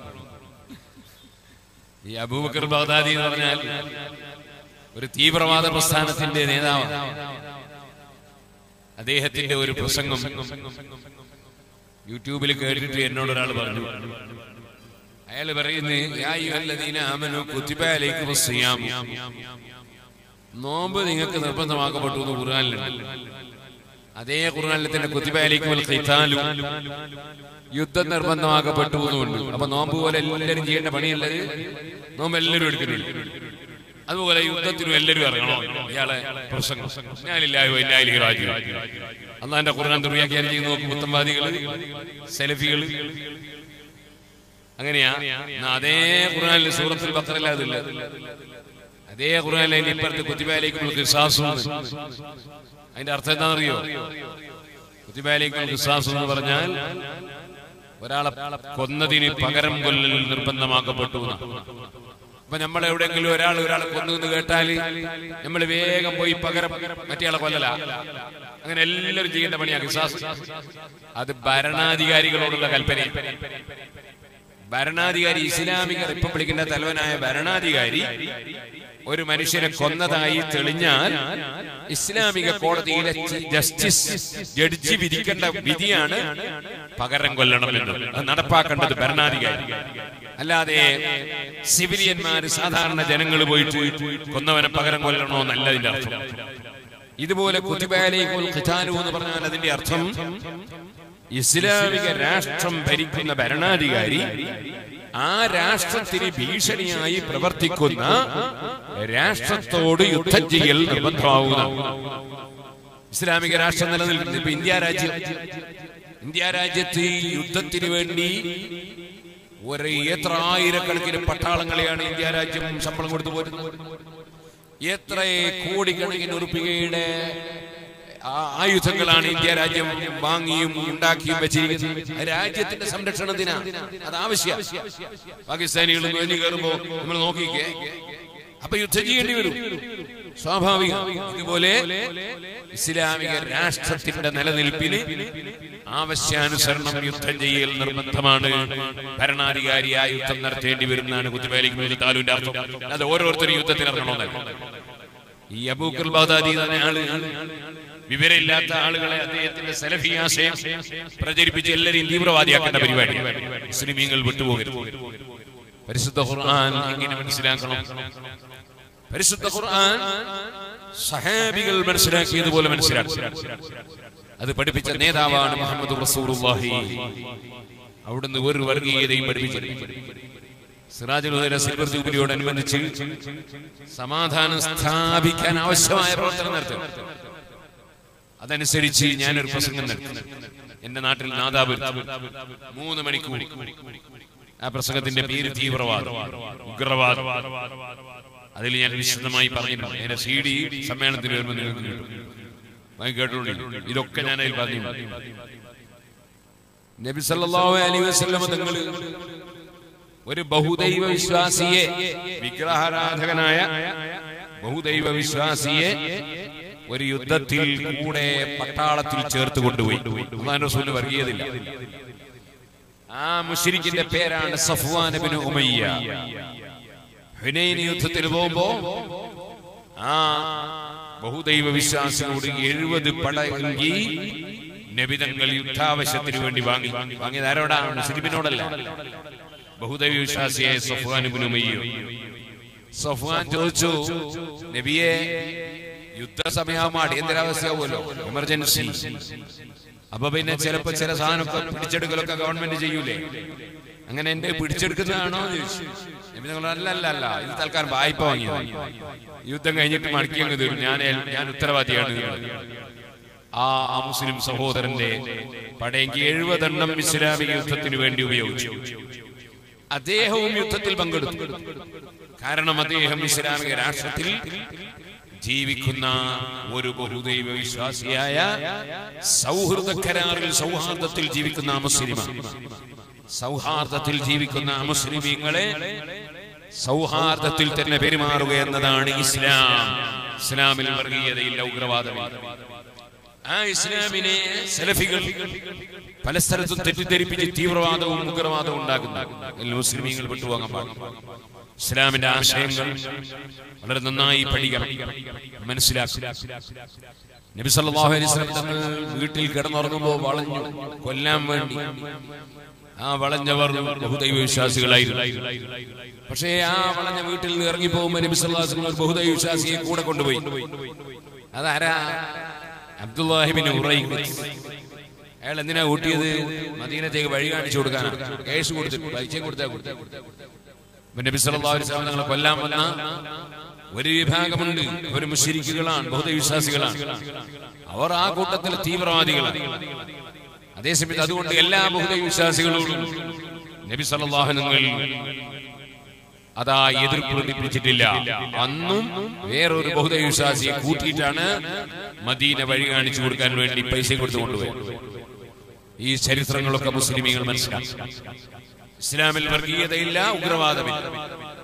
ഈ അബൂബക്കർ ബഗ്ദാദി എന്ന് പറഞ്ഞാൽ ഒരു തീവ്രവാദ പ്രസ്ഥാനത്തിന്റെ നേതാവാണ് അദ്ദേഹത്തിന്റെ ഒരു പ്രസംഗം യൂട്യൂബിൽ കേട്ടിട്ട് എന്നോട് ഒരാൾ പറഞ്ഞു അയാൾ പറയുന്നു "യാ അയ്യുഹല്ലദീന ആമനൂ കുത്തിബ അലൈക്കുമുസ് സിയാം." നോമ്പ് നിങ്ങൾക്ക് നിർബന്ധമാക്കപ്പെട്ടു എന്ന് ഖുർആനിലുണ്ട് അതേ ഖുർആനിൽ തന്നെ കുത്തിബ അലൈക്കുൽ ഖിതാലു യുദ്ധം നിർബന്ധമാക്കപ്പെട്ടു എന്നുണ്ട് അപ്പൊ നോമ്പ് പോലെ എല്ലാവരും ചെയ്യേണ്ട പണിയല്ലത് നോമ്പ് എല്ലാവരും എടുക്കുന്നുണ്ട് അതുപോലെ യുദ്ധത്തിനും എല്ലാവരും ഇറങ്ങണോ ഇയാളെ പ്രസംഗം ഞാനില്ലായോ ഇല്ലായി രാജു അള്ളാന്റെ ഖുർആൻ ദുർവ്യാഖ്യാനം ചെയ്ത് നോക്കും പുത്തംവാദികള് സെലഫികൾ അങ്ങനെയാ എന്നാ അതേ ഖുർആനിൽ സൂറത്തുൽ ബഖറയിൽ അതില്ല അതേ ഖുർആനിൽ അതിന്റെ ഇപ്പുറത്ത് കുത്തിബാലേക്കും ഖിസാസും അതിന്റെ അർത്ഥം എന്താണെന്നറിയോ കുത്തിബാലേക്കും ഖിസാസ് എന്ന് പറഞ്ഞാൽ ഒരാളെ കൊന്നതിന് പകരം കൊല്ലൽ നിർബന്ധമാക്കപ്പെട്ടു എന്നാ. അപ്പൊ നമ്മൾ എവിടെയെങ്കിലും ഒരാൾ ഒരാളെ കൊന്നു എന്ന് കേട്ടാല് നമ്മൾ വേഗം പോയി പകരം മറ്റേയാളെ കൊല്ലല അങ്ങനെ എല്ലാവരും ചെയ്യേണ്ട പണിയാണ് വിശ്വാസം അത് ഭരണാധികാരികളോടുള്ള കൽപ്പന ഭരണാധികാരി ഇസ്ലാമിക റിപ്പബ്ലിക്കിന്റെ തലവനായ ഭരണാധികാരി ഒരു മനുഷ്യനെ കൊന്നതായി തെളിഞ്ഞാൽ ഇസ്ലാമിക കോടതിയിലെ ചീഫ് ജസ്റ്റിസ് ജഡ്ജി വിധിക്കേണ്ട വിധിയാണ് പകരം കൊല്ലണം എന്ന് അത് നടപ്പാക്കേണ്ടത് ഭരണാധികാരി അല്ലാതെ സിവിലിയന്മാര് സാധാരണ ജനങ്ങൾ പോയിട്ട് കൊന്നവനെ പകരം കൊല്ലണോ എന്നല്ല ഇതിന്റെ അർത്ഥം ഇതുപോലെ കുത്തിബാലേക്കുൽ ഖിതാലു എന്ന് പറഞ്ഞാൽ അതിന്റെ അർത്ഥം ഇസ്ലാമിക രാഷ്ട്രം ഭരിക്കുന്ന ഭരണാധികാരി ആ രാഷ്ട്രത്തിന് ഭീഷണിയായി പ്രവർത്തിക്കുന്ന രാഷ്ട്രത്തോട് യുദ്ധം ചെയ്യൽ നിർബന്ധമാവുന്ന ഇസ്ലാമിക രാഷ്ട്രം നിലനിൽക്കുന്നത് ഇപ്പൊ ഇന്ത്യ രാജ്യം ഇന്ത്യ രാജ്യത്ത് ഈ യുദ്ധത്തിന് വേണ്ടി ഒരു എത്ര ആയിരക്കണക്കിന് പട്ടാളങ്ങളെയാണ് ഇന്ത്യ രാജ്യം ശമ്പളം കൊടുത്തു പോരുന്നത് എത്ര കോടിക്കണക്കിന് ഉറുപ്പികയുടെ ആ- ആയുധങ്ങളാണ് ഇന്ത്യ രാജ്യം വാങ്ങിയും ഉണ്ടാക്കിയും വെച്ചിരിക്കുന്നത് രാജ്യത്തിന്റെ സംരക്ഷണത്തിനാ അത് ആവശ്യം പാകിസ്ഥാനികൾ നുഴഞ്ഞു കയറുമ്പോ നമ്മൾ നോക്കിക്കേ അപ്പൊ യുദ്ധം ചെയ്യേണ്ടി വരും സ്വാഭാവികം ഇതുപോലെ ഇസ്ലാമിക രാഷ്ട്രത്തിന്റെ നിലനിൽപ്പിന് ആവശ്യാനുസരണം യുദ്ധം ചെയ്യൽ നിർബന്ധമാണ് ഭരണാധികാരിയായ യുദ്ധം നടത്തേണ്ടി വരുന്നതാണ് കുത്തിബാലിക്ക് താലൂന്റെ അർത്ഥം അത് ഓരോരുത്തരും യുദ്ധത്തിൽ ഇറങ്ങണമെന്നല്ല ഈ അബൂക്കൽ ബാദാദി തന്നെ ആള് വിവരമില്ലാത്ത ആളുകളെ അദ്ദേഹത്തിന്റെ സലഫി ആശയം പ്രചരിപ്പിച്ച് എല്ലാരെയും തീവ്രവാദിയാക്കേണ്ട പരിപാടി മുസ്ലിമീങ്ങൾ വിട്ടുപോകരുത് പരിശുദ്ധ ഖുർആൻ എങ്ങനെ മനസ്സിലാക്കണം പരിശുദ്ധ ഖുർആൻ സഹാബികൾ മനസ്സിലാക്കിയതുപോലെ മനസ്സിലാക്കി അത് പഠിപ്പിച്ച നേതാവാണ് മുഹമ്മദ് റസൂലുള്ളാഹി അവിടുന്ന് ഒരു വർഗീയതയും പഠിപ്പിച്ചിട്ടില്ല സിറാജുൽ ഹുദയുടെ സിൽവർ ജൂബിലിയോടനുബന്ധിച്ച് സമാധാനം സ്ഥാപിക്കാൻ ആവശ്യമായ പ്രവർത്തനം നടത്തും അതനുസരിച്ച് ഞാനൊരു പ്രസംഗം നടത്തി എന്റെ നാട്ടിൽ നാദാപുരം മൂന്ന് മണിക്കൂർ ആ പ്രസംഗത്തിന്റെ പേര് തീവ്രവാദം ഉഗ്രവാദം അതിൽ ഞാൻ വിശദമായി പറഞ്ഞിട്ടുണ്ട് എന്റെ സി ഡി സമ്മേളനത്തിന് വരുമ്പോൾ നിങ്ങൾക്ക് കിട്ടും വാങ്ങി കേട്ടോളി ഇതൊക്കെ ഞാൻ അതിൽ പറഞ്ഞു നബി സല്ലല്ലാഹു അലൈഹി വസല്ലം തങ്ങൾ ഒരു ബഹുദൈവ വിശ്വാസിയെ വിഗ്രഹാരാധകനായ ബഹുദൈവ വിശ്വാസിയെ ഒരു യുദ്ധത്തിൽ കൂടെ പട്ടാളത്തിൽ ചേർത്ത് കൊണ്ടുപോയി അള്ളാഹു റസൂൽ വർഗീയതില്ല ആ മുശ്രിക്കിന്റെ പേരാണ് സഫ്വാൻ ഇബ്നു ഉമയ്യ ഹുനൈൻ യുദ്ധത്തിന് പോകുമ്പോ ആ ബഹുദൈവ വിശ്വാസിനോട് എഴുപത് പടയെങ്കിൽ നബിതങ്ങൾ യുദ്ധാവശ്യത്തിന് വേണ്ടി വാങ്ങി വാങ്ങിയത് ആരോടാണ് മുസ്ലിമിനോടല്ല ബഹുദൈവ വിശ്വാസിയായ സഫ്വാൻ ഇബ്നു ഉമയ്യ സഫ്വാൻ ചോദിച്ചു നബിയെ യുദ്ധസമയമാകുമ്പോ അടിയന്തരാവസ്ഥയാവുമല്ലോ എമർജൻസി അപ്പൊ പിന്നെ ചിലപ്പോ ചില സാധനമൊക്കെ പിടിച്ചെടുക്കലൊക്കെ ഗവൺമെന്റ് ചെയ്യൂലേ അങ്ങനെ എന്റെ പിടിച്ചെടുക്കുന്നതാണോ എന്ന് ചോദിച്ചു നബി തങ്ങൾ അല്ല അല്ല അല്ല ഇത് തൽക്കാലം വായ്പ വാങ്ങിയത് യുദ്ധം കഴിഞ്ഞിട്ട് മടക്കി അങ്ങ് തരും ഞാൻ ഏൽ- ഞാൻ ഉത്തരവാദിയാണ് എന്ന്. ആ ആ മുസ്ലിം സഹോദരന്റെ പടയെങ്കിൽ എഴുപതെണ്ണം ഇസ്ലാമിക യുദ്ധത്തിന് വേണ്ടി ഉപയോഗിച്ചു അദ്ദേഹവും യുദ്ധത്തിൽ പങ്കെടുത്തു കാരണം അദ്ദേഹം ഇസ്ലാമിക രാഷ്ട്രത്തിൽ ജീവിക്കുന്ന ഒരു ബഹുദൈവ വിശ്വാസിയായ സൗഹൃദ കരാറിൽ സൗഹാർദ്ദത്തിൽ ജീവിക്കുന്ന ആ മുസ്ലിമാണ് സൗഹാർദ്ദത്തിൽ ജീവിക്കുന്ന ആ മുസ്ലിമീങ്ങളെ സൗഹാർദ്ദത്തിൽ തന്നെ പെരുമാറുക എന്നതാണ് ഇസ്ലാം ഇസ്ലാമിൽ വർഗീയതയില്ല ഉഗ്രവാദമില്ല ആ ഇസ്ലാമിനെ സലഫികൾ പല സ്ഥലത്തും തെറ്റിദ്ധരിപ്പിച്ച് തീവ്രവാദവും ഉഗ്രവാദവും ഉണ്ടാക്കുന്നു മുസ്ലിമീങ്ങൾ വിട്ടുപോകാൻ പാടില്ല ഇസ്ലാമിന്റെ ആശയങ്ങൾ വളരെ നന്നായി പഠിക്കണം മനസ്സിലാക്കണം നബി സല്ലല്ലാഹു അലൈഹി വസല്ലം തങ്ങൾ വീട്ടിൽ കിടന്നുറങ്ങുമ്പോൾ വളഞ്ഞു കൊല്ലാൻ വേണ്ടി ആ വളഞ്ഞവർ ബഹുദൈവ വിശ്വാസികളായിരുന്നു പക്ഷേ ആ വളഞ്ഞ വീട്ടിൽ നിന്ന് ഇറങ്ങി പോകുമ്പോൾ നബി സല്ലല്ലാഹു അലൈഹി വസല്ലം ഒരു ബഹുദൈവ വിശ്വാസിയെ കൂടെ കൊണ്ടുപോയി അതാരാ അബ്ദുല്ലാഹിബിൻ അയാൾ എന്തിനാ കൂട്ടിയത് മദീനത്തേക്ക് വഴി കാണിച്ചു കൊടുക്കാനാണ് കേസ് കൊടുത്തിട്ട് പൈസ കൊടുത്താ കൊടുത്താ പിന്നെ നബി സല്ലല്ലാഹു അലൈഹി വസല്ലം തങ്ങളെ കൊല്ലാൻ വന്ന ഒരു വിഭാഗമുണ്ട് അവർ മുശ്രിക്കുകളാണ് ബഹുദൈവ വിശ്വാസികളാണ് അവർ ആ കൂട്ടത്തിലെ തീവ്രവാദികളാണ് അതേസമയത്ത് അതുകൊണ്ട് എല്ലാ ബഹുദൈവ വിശ്വാസികളോടും നബി സല്ലല്ലാഹു അലൈഹി വസല്ലം അതാ എതിർപ്പ് പ്രകടിപ്പിച്ചിട്ടില്ല അന്നും വേറൊരു ബഹുദൈവ വിശ്വാസിയെ കൂട്ടിയിട്ടാണ് മദീന വഴി കാണിച്ചു കൊടുക്കാൻ വേണ്ടി പൈസ കൊടുത്തു കൊണ്ടുപോയത് ഈ ചരിത്രങ്ങളൊക്കെ മുസ്ലിമീങ്ങൾ മനസ്സിലാക്കി ഇസ്ലാമിൽ വർഗീയതയില്ല ഉഗ്രവാദമില്ല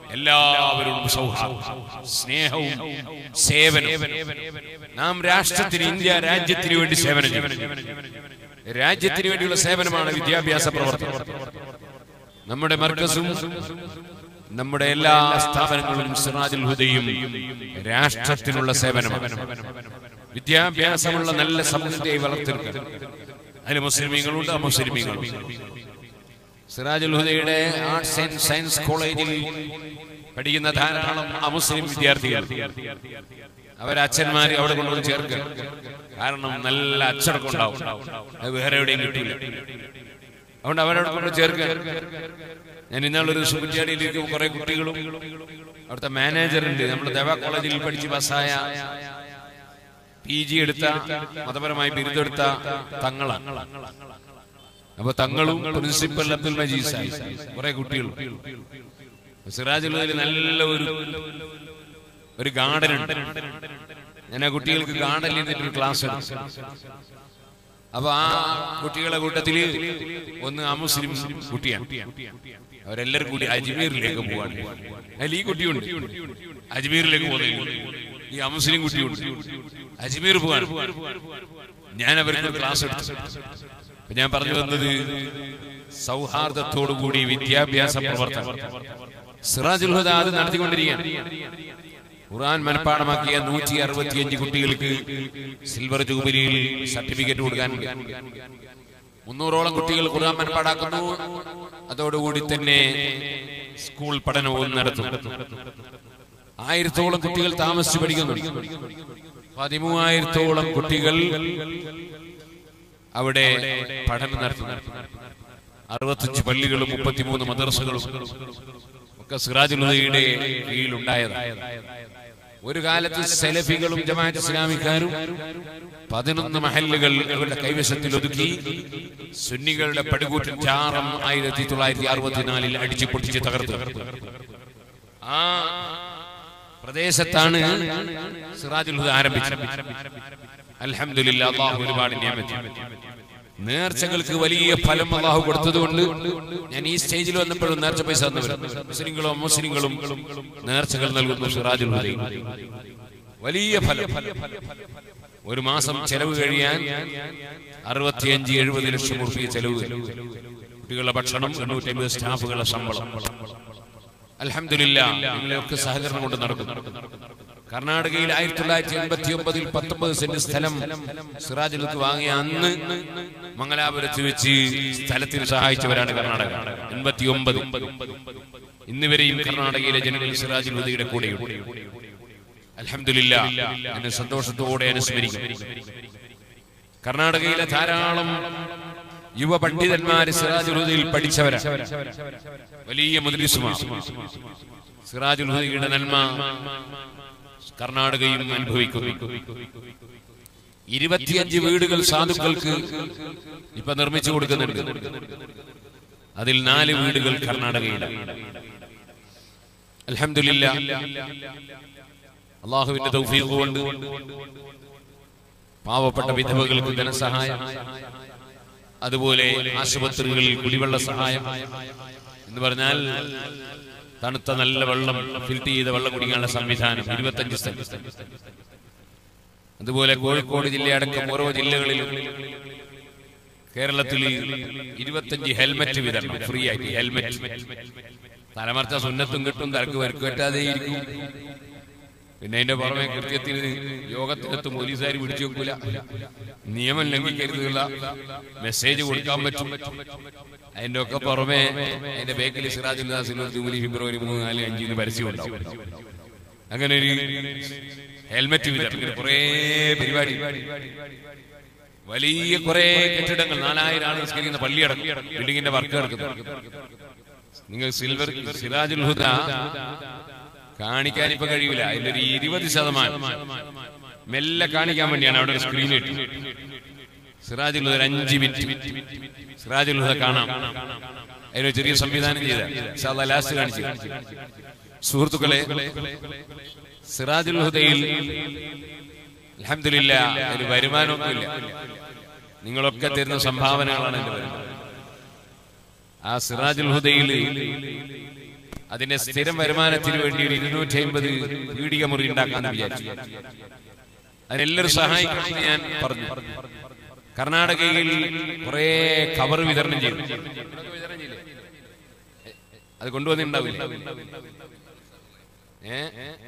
എല്ലാവരോടും സൗഹാർദ്ദം സ്നേഹവും സേവനവും നാം രാഷ്ട്രത്തിന് ഇന്ത്യ രാജ്യത്തിന് വേണ്ടി സേവനം ചെയ്യണം രാജ്യത്തിന് വേണ്ടിയുള്ള സേവനമാണ് വിദ്യാഭ്യാസ പ്രവർത്തനം നമ്മുടെ മർക്കസും നമ്മുടെ എല്ലാ സ്ഥാപനങ്ങളും സിറാജുൽ ഹുദയും രാഷ്ട്രത്തിനുള്ള സേവനമാണ് വിദ്യാഭ്യാസമുള്ള നല്ല സമൂഹത്തെ വളർത്തിയെടുക്കുക അതിൽ മുസ്ലിമീങ്ങളുണ്ട് അമുസ്ലിമീങ്ങളുണ്ട് സിറാജുൽ ഹുദയുടെ ആർട്സ് ആൻഡ് സയൻസ് കോളേജിൽ പഠിക്കുന്ന ധാരാളം അമുസ്ലിം വിദ്യാർത്ഥികൾ അവരച്ഛന്മാർ അവിടെ കൊണ്ടുവന്ന് ചേർക്കുക കാരണം നല്ല അച്ചടക്കം ഉണ്ടാവും അത് വേറെ എവിടെയും കിട്ടില്ല അതുകൊണ്ട് അവരവിടെ കൊണ്ട് ചേർക്കുക ഞാൻ ഇന്നാളൊരു സുകുറ്റിയാടിയിലേക്ക് കുറെ കുട്ടികളും അവിടുത്തെ മാനേജർ ഉണ്ട് നമ്മുടെ ദേവ കോളേജിൽ പഠിച്ച് പാസ്സായ പി ജി എടുത്ത മതപരമായി ബിരുദെടുത്ത തങ്ങളാണ് അപ്പൊ തങ്ങളും പ്രിൻസിപ്പൽ അബ്ദുൽ മജീസായി കുറെ കുട്ടികളും സിറാജുള്ളതിൽ നല്ല ഒരു ഒരു ഗാർഡൻ ഉണ്ട് ഞാൻ ആ കുട്ടികൾക്ക് ഗാർഡനിൽ ഇരുന്നിട്ട് ഒരു ക്ലാസ് എടുത്തു അപ്പൊ ആ കുട്ടികളെ കൂട്ടത്തില് ഒന്ന് അമുസ്ലിം കുട്ടിയാണ് അവരെല്ലാരും കൂടി അജ്മീറിലേക്ക് പോവാണ് അതിൽ ഈ കുട്ടിയുണ്ട് അജ്മീറിലേക്ക് പോകുന്നില്ല ഈ അമുസ്ലിം കുട്ടിയുണ്ട് അജ്മീർ പോവാണ് ഞാൻ അവർക്ക് ക്ലാസ് എടുത്തു അപ്പൊ ഞാൻ പറഞ്ഞു വന്നത് സൗഹാർദ്ദത്തോടു കൂടി വിദ്യാഭ്യാസ പ്രവർത്തനം സിറാജുൽ ഹുദ അത് നടത്തിക്കൊണ്ടിരിക്കുകയാണ് ഖുർആൻ മനഃപ്പാടമാക്കിയ നൂറ്റി അറുപത്തിയഞ്ച് കുട്ടികൾക്ക് സിൽവർ ജൂബിലിയിൽ സർട്ടിഫിക്കറ്റ് കൊടുക്കാനുണ്ട് മുന്നൂറോളം കുട്ടികൾ ഖുർആൻ മനഃപ്പാടാക്കുന്നു അതോടുകൂടി തന്നെ സ്കൂൾ പഠനവും നടത്തും ആയിരത്തോളം കുട്ടികൾ താമസിച്ച് പഠിക്കുന്നുണ്ട് പതിമൂവായിരത്തോളം കുട്ടികൾ അവിടെ പഠനം നടത്തുന്നു അറുപത്തഞ്ച് പള്ളികളും മുപ്പത്തിമൂന്ന് മദർസകളും ഒക്കെ സിറാജുലുദയുടെ കീഴിലുണ്ടായതാണ് ഒരു കാലത്ത് സെലഫികളും ജമാഅത്ത് ഇസ്ലാമിക്കാരും പതിനൊന്ന് മഹല്ലുകൾ അവരുടെ കൈവശത്തിൽ ഒതുക്കി സുന്നികളുടെ പടുകൂറ്റൻ ചാറം ആയിരത്തി തൊള്ളായിരത്തി അറുപത്തിനാലിൽ അടിച്ചു പൊട്ടിച്ച് തകർത്തു ആ പ്രദേശത്താണ് സിറാജുൽ ഹുദ ആരംഭിച്ചത് അൽഹംദുലില്ലാ അള്ളാഹു ഒരുപാട് നിയമത്തി നേർച്ചകൾക്ക് വലിയ ഫലം അള്ളാഹു കൊടുത്തതുകൊണ്ട് ഞാൻ ഈ സ്റ്റേജിൽ വന്നപ്പോഴും നേർച്ച പൈസ തന്നവരും മുസ്ലിങ്ങളും മുസ്ലിങ്ങളും നേർച്ചകൾ നൽകുന്നു സിറാജുൽ ഹുദയിൽ വലിയ ഫലം ഒരു മാസം ചെലവ് കഴിയാൻ അറുപത്തിയഞ്ച് എഴുപത് ലക്ഷം റുപ്യ ചെലവ് വരും. കുട്ടികളുടെ ഭക്ഷണം എണ്ണൂറ്റി അമ്പത് സ്റ്റാഫുകളുടെ ശമ്പളം അലഹമില്ല നിങ്ങളെയൊക്കെ സഹകരണം കൊണ്ട് നടക്കും കർണാടകയിൽ ആയിരത്തി തൊള്ളായിരത്തി എൺപത്തി ഒമ്പതിൽ പത്തൊമ്പത് സെന്റ് സ്ഥലം സിറാജുലത്ത് വാങ്ങിയ അന്ന് മംഗലാപുരത്ത് വെച്ച് സ്ഥലത്തിന് സഹായിച്ചവരാണ് കർണാടക എൺപത്തി ഒമ്പത് ഇന്ന് വരെയും കർണാടകയിലെ ജനങ്ങൾ സിറാജുൽ ഹുദയുടെ കൂടെയുണ്ട് അലഹമില്ല എന്നെ സന്തോഷത്തോടെ അനുസ്മരിക്കും കർണാടകയിലെ ധാരാളം യുവ പണ്ഡിതന്മാര് സിറാജുൽ ഹുദയിൽ പഠിച്ചവരാണ് വലിയ മുദ്രിസുമാണ് സിറാജുൽ ഹുദയുടെ നന്മ കർണാടകയും അനുഭവിക്കുന്നു ഇരുപത്തിയഞ്ച് വീടുകൾ സാധുക്കൾക്ക് ഇപ്പൊ നിർമ്മിച്ചു കൊടുക്കുന്നുണ്ട് അതിൽ നാല് വീടുകൾ കർണാടകയിലാണ് അലഹമില്ല അള്ളാഹുവിന്റെ തൗഫീഖ് കൊണ്ട് പാവപ്പെട്ട വിധവകൾക്ക് ധനസഹായം അതുപോലെ ആശുപത്രികളിൽ കുടിവെള്ള സഹായം എന്ന് പറഞ്ഞാൽ തണുത്ത നല്ല വെള്ളം ഫിൽറ്റ് ചെയ്ത വെള്ളം കുടിക്കാനുള്ള സംവിധാനം ഇരുപത്തഞ്ച് സ്ഥലം അതുപോലെ കോഴിക്കോട് ജില്ലയടക്കം ഓരോ ജില്ലകളിലും കേരളത്തിൽ ഇരുപത്തഞ്ച് ഹെൽമറ്റ് വിതരണം ഫ്രീ ആയിട്ട് ഹെൽമറ്റ് തലമർച്ച സുന്നത്തും കിട്ടും തലക്ക് വരക്ക് പറ്റാതെ ഇരിക്കും പിന്നെ അതിന്റെ പുറമെ കൃത്യത്തിന് യോഗത്തിനെത്തും പോലീസുകാർ പിടിച്ചു വെക്കൂല നിയമം ലംഘിക്കരുതുള്ള മെസ്സേജ് കൊടുക്കാൻ പറ്റും അതിന്റെ ഒക്കെ പുറമെ അതിന്റെ ബേക്കിൽ സിറാജുല്ലാസിൽ ജൂലി ഫെബ്രുവരി മൂന്ന് നാല് അഞ്ചിന് പരസ്യം ഉണ്ടാവും അങ്ങനെ ഒരു ഹെൽമറ്റ് വിതരണം കുറെ പരിപാടി വലിയ കുറെ കെട്ടിടങ്ങൾ നാലായിരം ആൾ നിസ്കരിക്കുന്ന പള്ളിയടക്കം ബിൽഡിങ്ങിന്റെ വർക്ക് നടക്കുന്നു നിങ്ങൾ സിൽവർ സിറാജുൽ ഹുദ കാണിക്കാൻ ഇപ്പൊ കഴിയൂല അതിലൊരു ഇരുപത് ശതമാനം മെല്ലെ കാണിക്കാൻ വേണ്ടിയാണ് അവിടെ ഒരു സ്ക്രീൻ ഇട്ടു സിറാജുൽ ഹുദ ഒരു അഞ്ച് മിനിറ്റ് സിറാജുൽ ഹുദ കാണാം അതിനൊരു ചെറിയ സംവിധാനം ചെയ്ത ലാസ്റ്റ് കാണിച്ചു സുഹൃത്തുക്കളെ സിറാജുൽ ഹുദയിൽ അലഹമില്ല ഒരു വരുമാനമൊന്നുമില്ല നിങ്ങളൊക്കെ തരുന്ന സംഭാവനകളാണ് എന്റെ വരുമാനം ആ സിറാജുൽ ഹുദയിൽ അതിന്റെ സ്ഥിരം വരുമാനത്തിന് വേണ്ടി ഒരു ഇരുന്നൂറ്റി അമ്പത് പീടിക മുറി ഉണ്ടാക്കാന്ന് വിചാരിച്ചു അതിനെല്ലാവരും സഹായിക്കണമെന്ന് ഞാൻ പറഞ്ഞു കർണാടകയിൽ കുറെ കവർ വിതരണം ചെയ്തു അത് കൊണ്ടുവന്നിട്ടുണ്ടാവില്ല ഏ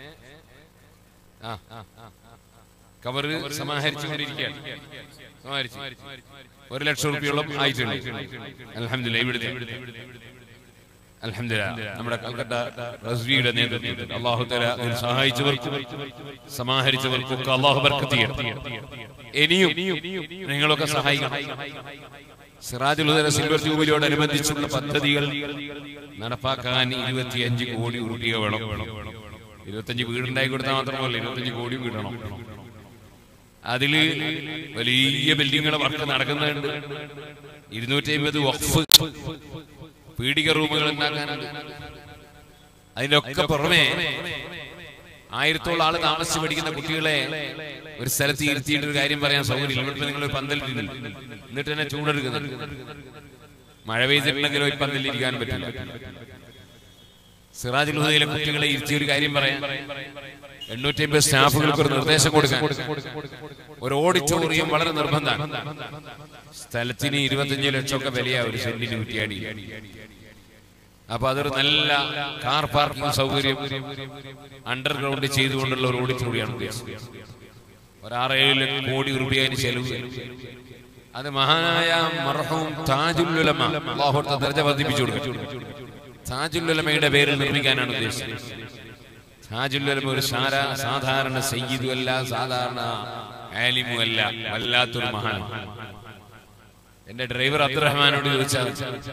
ആ കവർ സമാഹരിച്ചുകൊണ്ടിരിക്കുകയാണ് സമാഹരിച്ചു ഒരു ലക്ഷം റുപ്യോളം ആയിട്ടുണ്ട് അലഹമില്ല ഇവിടുത്തെ അലഹമില്ല നമ്മുടെ കൽക്കട്ട റസ്വിയുടെ നേതൃത്വത്തിൽ അള്ളാഹു തല അതിൽ സഹായിച്ചവർക്കും സമാഹരിച്ചവർക്കൊക്കെ അള്ളാഹു ബർക്കത്ത് ചെയ്യട്ടെ ഇനിയും നിങ്ങളൊക്കെ സഹായിക്കണം സിറാജുൽ ഹുദ സിൽവർ ജൂബിലിയോടനുബന്ധിച്ചുള്ള പദ്ധതികൾ നടപ്പാക്കാൻ ഇരുപത്തിയഞ്ച് കോടി ഉറുപ്പിക വേണം ഇരുപത്തഞ്ച് വീടുണ്ടായി കൊടുത്താൽ മാത്രമല്ല ഇരുപത്തഞ്ച് കോടി വീടണം അതില് വലിയ ബിൽഡിങ്ങുകളെ വർക്ക് നടക്കുന്നുണ്ട് ഇരുന്നൂറ്റി അമ്പത് വഖഫ് പീഡിക റൂമുകൾ ഉണ്ടാക്കാനുണ്ട് അതിന്റെ ഒക്കെ പുറമെ ആയിരത്തോളം ആള് താമസിച്ച് പഠിക്കുന്ന കുട്ടികളെ ഒരു സ്ഥലത്ത് ഇരുത്തിയിട്ട് ഒരു കാര്യം പറയാൻ സൗകര്യം ഇവിടുത്തെ നിങ്ങൾ ഒരു പന്തലിട്ടില്ല എന്നിട്ട് തന്നെ ചൂടെടുക്കുന്നുണ്ട് മഴ പെയ്തിട്ടുണ്ടെങ്കിലും ഈ പന്തലിൽ ഇരിക്കാൻ പറ്റില്ല സിറാജുൽ ഹുദയിലെ കുട്ടികളെ ഇരുത്തി ഒരു കാര്യം പറയാൻ എണ്ണൂറ്റി അമ്പത് സ്റ്റാഫുകൾക്ക് ഒരു നിർദ്ദേശം കൊടുക്കാൻ ഒരു ഓഡിറ്റോറിയം വളരെ നിർബന്ധമാണ് സ്ഥലത്തിന് ഇരുപത്തഞ്ച് ലക്ഷമൊക്കെ വിലയാ ഒരു സെന്റിന് കുറ്റിയാടി അപ്പൊ അതൊരു നല്ല കാർ പാർക്കിംഗ് സൗകര്യം അണ്ടർഗ്രൗണ്ട് ചെയ്തുകൊണ്ടുള്ള ഒരു ഓഡിറ്റോറിയാണ് ഉദ്ദേശിച്ചത് ഒരാറേഴ് ലക്ഷം കോടി രൂപയാണ് ചെലവ് അത് മഹാനായ മർഹൂം താജുല്ലുലമ അള്ളാഹുത്തെ ദർജ വർദ്ധിപ്പിച്ചു കൊടുക്കും താജുല്ലുലമയുടെ പേരിൽ നിർമ്മിക്കാനാണ് ഉദ്ദേശിച്ചത് താജുല്ലുലമ ഒരു സാര സാധാരണ സയ്യിദും അല്ല സാധാരണ ആലിമും അല്ല വല്ലാത്തൊരു മഹാൻ എന്റെ ഡ്രൈവർ അബ്ദുറഹ്മാനോട് ചോദിച്ചാൽ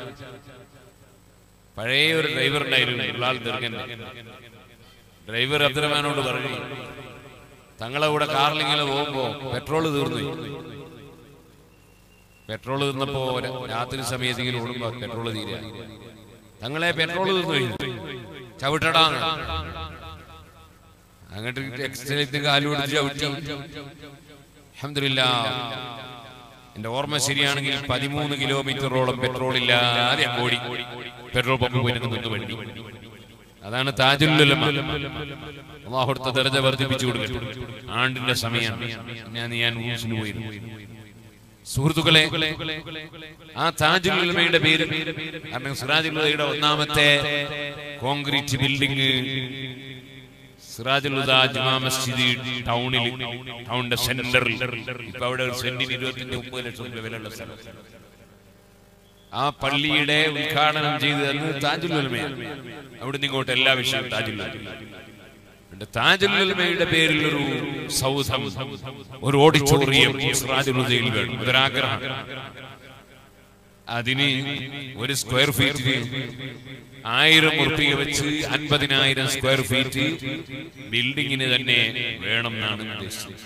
പഴയ ഒരു ഡ്രൈവർ ഉണ്ടായിരുന്നു ഉള്ളാൾ ദീർഘൻ ഡ്രൈവർ അബ്ദുറഹ്മാനോട് പറഞ്ഞു തങ്ങളെ കൂടെ കാറിൽ ഇങ്ങനെ പോകുമ്പോ പെട്രോൾ തീർന്നു പെട്രോൾ തീർന്നപ്പോ ര- രാത്രി സമയത്ത് ഇങ്ങനെ ഓടുമ്പോ പെട്രോൾ തീരുക തങ്ങളെ പെട്രോൾ തീർന്നു കഴിഞ്ഞു ചവിട്ടടാ അങ്ങോട്ട് എക്സ്റ്റേറ്റ് കാലുപിടിച്ച് ചവിട്ടി അൽഹംദുലില്ലാ എന്റെ ഓർമ്മ ശരിയാണെങ്കിൽ പതിമൂന്ന് കിലോമീറ്ററോളം പെട്രോൾ ഇല്ലാതെ ഓടി പെട്രോൾ പമ്പ് പോയി നിന്ന് വണ്ടി അതാണ് താജുല്ലുലമ അള്ളാഹുടുത്ത ദർജ വർദ്ധിപ്പിച്ചു കൊടുക്കട്ടെ ആണ്ടിന്റെ സമയം ഞാൻ ഞാൻ ഊസിന് പോയിരുന്നു സുഹൃത്തുക്കളെ ആ താജുലുലമയുടെ പേര് കാരണം സിറാജുലുലയുടെ ഒന്നാമത്തെ കോൺക്രീറ്റ് ബിൽഡിംഗ് സിറാജുൽ ജുമാ മസ്ജിദ് ടൗണിൽ ടൗണിന്റെ സെന്ററിൽ ഇപ്പൊ അവിടെ ഒരു സെന്റിന് ഇരുപത്തിന്റെ മുപ്പത് ലക്ഷം രൂപ വിലയുള്ള സ്ഥലം ആ പള്ളിയുടെ ഉദ്ഘാടനം ചെയ്തു തന്നത് താജുൽ ഉലമയാണ് അവിടുന്ന് ഇങ്ങോട്ട് എല്ലാ വിഷയവും താജുൽ ഉലമ. ഉണ്ട്. താജുൽ ഉലമയുടെ പേരിൽ ഒരു സൗധം ഒരു ഓഡിറ്റോറിയം സിറാജുൽ ഹുദയിൽ വേണം അതൊരാഗ്രഹം അതിന് ഒരു സ്ക്വയർ ഫീറ്റിന് ആയിരം ഉറുപ്പിക വെച്ച് അൻപതിനായിരം സ്ക്വയർ ഫീറ്റ് ബിൽഡിങ്ങിന് തന്നെ വേണം എന്നാണ് ഉദ്ദേശിച്ചത്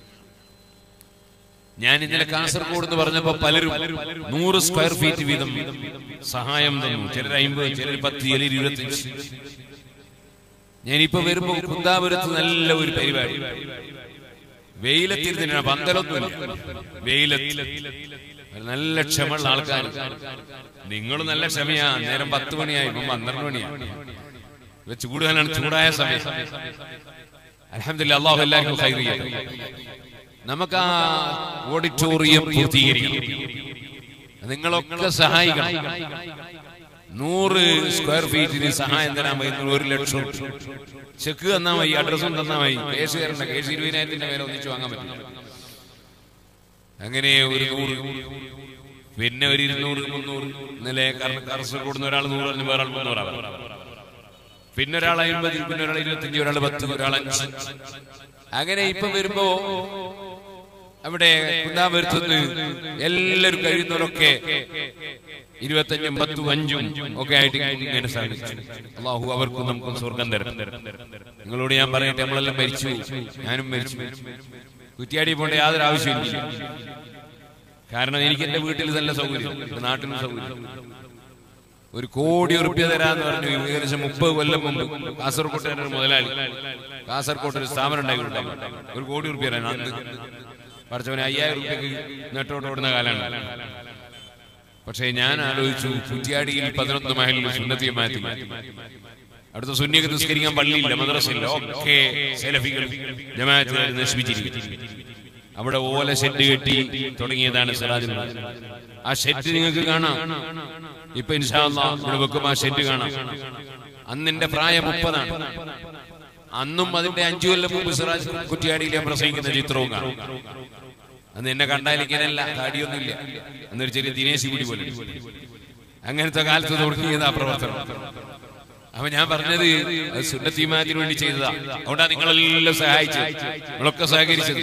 ഞാൻ ഇന്നലെ കാസർഗോഡ് എന്ന് പറഞ്ഞപ്പോ പലരും നൂറ് സ്ക്വയർ ഫീറ്റ് വീതം സഹായം തന്നു ചിലർ അമ്പത് ചിലർ പത്ത് ചിലർ ഇരുപത്തിയഞ്ച് ഞാനിപ്പോ വരുമ്പോ കുന്താപുരത്ത് നല്ല ഒരു പരിപാടി വെയിലത്തിരുന്ന പന്തലൊന്നുമില്ല വെയിലത്തിൽ ഒരു നല്ല ക്ഷമയുള്ള ആൾക്കാർ നിങ്ങൾ നല്ല ക്ഷമയാ നേരം പത്ത് മണിയായി ഇപ്പം പന്ത്രണ്ട് മണിയായി ഇവ ചൂടുകാലാണ് ചൂടായ സമയം അലഹമില്ല അള്ളാഹു എല്ലാവർക്കും ഹൈർ ചെയ്യട്ടെ നമുക്ക് ആ ഓഡിറ്റോറിയം പൂർത്തീകരിക്കണം നിങ്ങളൊക്കെ സഹായിക്കണം നൂറ് സ്ക്വയർ ഫീറ്റിന് സഹായം തരാൻ പറ്റുന്ന ഒരു ലക്ഷം ചെക്ക് തന്നാ മതി അഡ്രസ്സും തന്നാ മതി കേസ് തരണ്ട കേസ് ഇരുപതിനായിരത്തിന്റെ മേലെ ഒന്നിച്ച് വാങ്ങാൻ പറ്റും അങ്ങനെ ഒരു നൂറ് പിന്നെ ഒരു ഇരുന്നൂറ് മുന്നൂറ് ഇന്നലെ കർഷകർ കൂടുന്ന ഒരാൾ നൂറ് പറഞ്ഞു വേറെ ആൾ മുന്നൂറാണ് പിന്നെ ഒരാൾ അമ്പത് പിന്നെ ഒരാൾ ഇരുപത്തിയഞ്ച് ഒരാൾ പത്ത് ഒരാൾ അഞ്ച് അങ്ങനെ ഇപ്പൊ വരുമ്പോ അവിടെ കുന്താപുരത്തുനിന്ന് എല്ലാവരും കഴിയുന്നവരൊക്കെ ഇരുപത്തഞ്ചും പത്തും അഞ്ചും ഒക്കെ ആയിട്ട് ഇങ്ങനെ സാധിച്ചു അള്ളാഹു അവർക്കും നമുക്കും സ്വർഗം തരും നിങ്ങളോട് ഞാൻ പറയട്ടെ നമ്മളെല്ലാം മരിച്ചു ഞാനും മരിച്ചു കുറ്റിയാടി പോകേണ്ട യാതൊരു ആവശ്യമില്ല കാരണം എനിക്ക് എന്റെ വീട്ടിൽ നല്ല സൗകര്യം എന്റെ നാട്ടിലും സൗകര്യം ഒരു കോടി ഉറുപ്പ്യ തരാന്ന് പറഞ്ഞു ഏകദേശം മുപ്പത് കൊല്ലം മുമ്പ് കാസർകോട്ടെ ഒരു മുതലാളി കാസർകോട്ട് ഒരു സ്ഥാപനം ഉണ്ടായി ഒരു കോടി ഉറുപ്പ്യ തരാൻ അന്ന് പഠിച്ചവന് അയ്യായിരം ഉറുപ്പ്യക്ക് നെട്ടോട്ട് ഓടുന്ന കാലമാണ് പക്ഷേ ഞാൻ ആലോചിച്ചു കുറ്റിയാടിയിൽ പതിനൊന്ന് മഹലിൽ സുന്നത്തിയെ മാറ്റി അടുത്ത സുന്നിയൊക്കെ നിസ്കരിക്കാൻ പള്ളിയില്ല മദ്രസയില്ല ഒക്കെ സെലഫികൾ ജമാഅത്തുകാർ നശിപ്പിച്ചിരിക്കും അവിടെ ഓല ഷെഡ് കെട്ടി തുടങ്ങിയതാണ് സിറാജുൽ ഹുദ. ആ ഷെഡ് നിങ്ങൾക്ക് കാണാം ഇപ്പൊ ഇൻഷാല്ലാ ഇവിടെ വെക്കും ആ ഷെഡ് കാണാം അന്ന് എന്റെ പ്രായം മുപ്പതാണ് അന്നും അതിന്റെ അഞ്ചു കൊല്ലം മുമ്പ് സിറാജ് കുറ്റിയാടിയിലെ പ്രസംഗിക്കുന്ന ചിത്രവും കാണാം അന്ന് എന്നെ കണ്ടാൽ ഇങ്ങനെയല്ല താടിയൊന്നുമില്ല അന്നൊരു ചെറിയ ദിനേശ് കൂടി പോലെ അങ്ങനത്തെ കാലത്ത് തുടങ്ങിയത് ആ പ്രവർത്തനം അപ്പൊ ഞാൻ പറഞ്ഞത് അത് സുന്നത്തിമാത്തിന് വേണ്ടി ചെയ്തതാ അതുകൊണ്ടാ നിങ്ങളെല്ലാം സഹായിച്ചത് നിങ്ങളൊക്കെ സഹകരിച്ചത്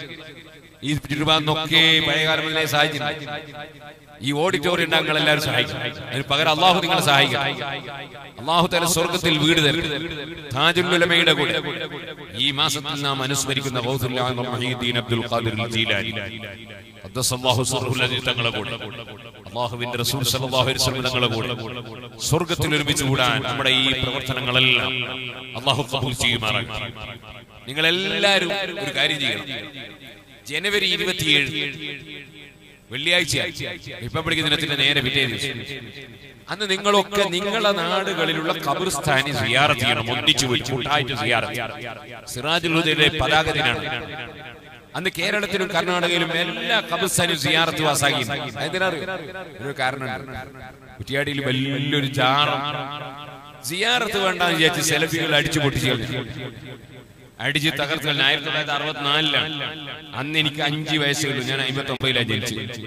ഈ തിരുവാന്നൊക്കെ പഴയകാലം മുതലേ സഹായിച്ചിട്ടുണ്ട് ഈ ഓഡിറ്റോറിയം ഉണ്ടാകുന്ന എല്ലാവരും സഹായിക്കും അതിന് പകരം അള്ളാഹു നിങ്ങളെ സഹായിക്കും അള്ളാഹു തല സ്വർഗത്തിൽ വീട് തരും താജുലുലമയുടെ കൂടെ ഈ മാസത്തിൽ നാം അനുസ്മരിക്കുന്ന ഗൗസുല്ലാ മുഹീദ്ദീൻ അബ്ദുൽ ഖാദിർ ജീലാനി ഖദ്ദസല്ലാഹു സിർറുൽ അസീസ് തങ്ങളെ കൂടെ അള്ളാഹുവിന്റെ റസൂൽ സല്ലല്ലാഹു അലൈഹി വസല്ലം തങ്ങളെ കൂടെ സ്വർഗത്തിൽ ഒരുമിച്ച് കൂടാൻ നമ്മുടെ ഈ പ്രവർത്തനങ്ങളെല്ലാം അള്ളാഹു കബൂൽ ചെയ്യുമാറാകട്ടെ നിങ്ങൾ എല്ലാവരും ഒരു കാര്യം ചെയ്യണം ജനുവരി ഇരുപത്തിയേഴ് വെള്ളിയാഴ്ച റിപ്പബ്ലിക് ദിനത്തിന്റെ നേരെ പിറ്റേ ദിവസം അന്ന് നിങ്ങളൊക്കെ നിങ്ങളെ നാടുകളിലുള്ള ഖബർസ്ഥാനി സിയാറത്ത് ചെയ്യണം ഒന്നിച്ചു പോയി കൂട്ടായിട്ട് സിയാറത്ത് സിറാജുൽ ഹുദയുടെ പതാക ദിനാണ് അന്ന് കേരളത്തിലും കർണാടകയിലും എല്ലാ ഖബർസ്ഥാനും സിയാറത്ത് പാസ്സാക്കി എന്തിനറിയോ ഒരു കാരണമുണ്ട് കുറ്റിയാടിയിൽ വലിയൊരു ജാറം സിയാറത്ത് വേണ്ടെന്ന് വിചാരിച്ച് സെലഫികൾ അടിച്ചു പൊട്ടിച്ചു കളഞ്ഞു. അടിച്ച് തകർത്ത് കളഞ്ഞു. ആയിരത്തി തൊള്ളായിരത്തി അറുപത്തിനാലിലാണ് അന്ന് എനിക്ക് അഞ്ച് വയസ്സുള്ളൂ ഞാൻ അമ്പത്തി ഒമ്പതിലാണ് ജനിച്ചത്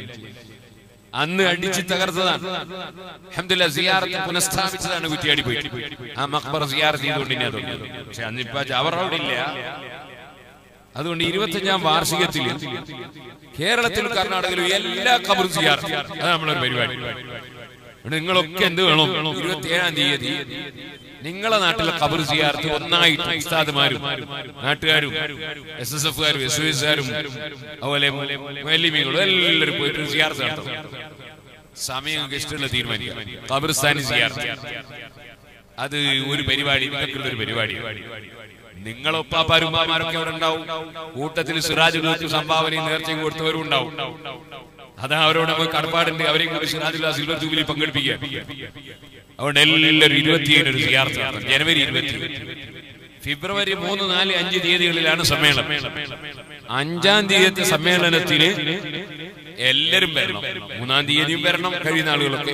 അന്ന് അടിച്ച് തകർത്തതാണ് അൽഹംദുലില്ലാ സിയാറത്ത് പുനഃസ്ഥാപിച്ചതാണ് കുറ്റിയാടി പോയി ആ മക്ബർ സിയാറത്ത് ചെയ്തുകൊണ്ട് ഇനി അതുണ്ട് പക്ഷെ അന്നിപ്പോ അവർ അവിടെ ഇല്ല അതുകൊണ്ട് ഇരുപത്തഞ്ചാം വാർഷികത്തിൽ കേരളത്തിലും കർണാടകയിലും എല്ലാ കബറും സിയാറത്ത് അത് നമ്മളൊരു പരിപാടി അതുകൊണ്ട് നിങ്ങളൊക്കെ എന്ത് വേണം ഇരുപത്തിയേഴാം തീയതി നിങ്ങളെ നാട്ടിലെ കബർ സിയാർത്ത് ഒന്നായിട്ട് ഉസ്താദുമാരും നാട്ടുകാരും എസ് എസ് എഫുകാരും എസ് എസ് കാരും അതുപോലെ വലിമീങ്ങളും എല്ലാവരും പോയിട്ട് സിയാർത്ത് നടത്തും സമയം നിങ്ങൾക്ക് ഇഷ്ടമുള്ള തീരുമാനിക്കാം ഖബർസ്ഥാനി സിയാർത്ത് അത് ഒരു പരിപാടി നിങ്ങൾക്കുള്ള ഒരു പരിപാടി നിങ്ങളൊപ്പാപ്പാരുമാരൊക്കെ അവിടെ ഉണ്ടാവും കൂട്ടത്തിൽ സിറാജുൽ സംഭാവനയും നേർച്ചയും കൊടുത്തവരും ഉണ്ടാവും അതാ അവരോട് നമുക്ക് കടപ്പാടുണ്ട് അവരെയും കൂടി സിറാജുൽ സിൽവർ ജൂബിലി പങ്കെടുപ്പിക്കുക അതുകൊണ്ട് എല്ലാവരും ഇരുപത്തിയേഴ് ഒരു സിയാർത്ത് നടത്തണം. ജനുവരി ഇരുപത്തി ഫെബ്രുവരി മൂന്ന് നാല് അഞ്ച് തീയതികളിലാണ് സമ്മേളനം അഞ്ചാം തീയതി സമ്മേളനത്തിന് എല്ലാരും വരണം മൂന്നാം തീയതിയും വരണം കഴിയുന്ന ആളുകളൊക്കെ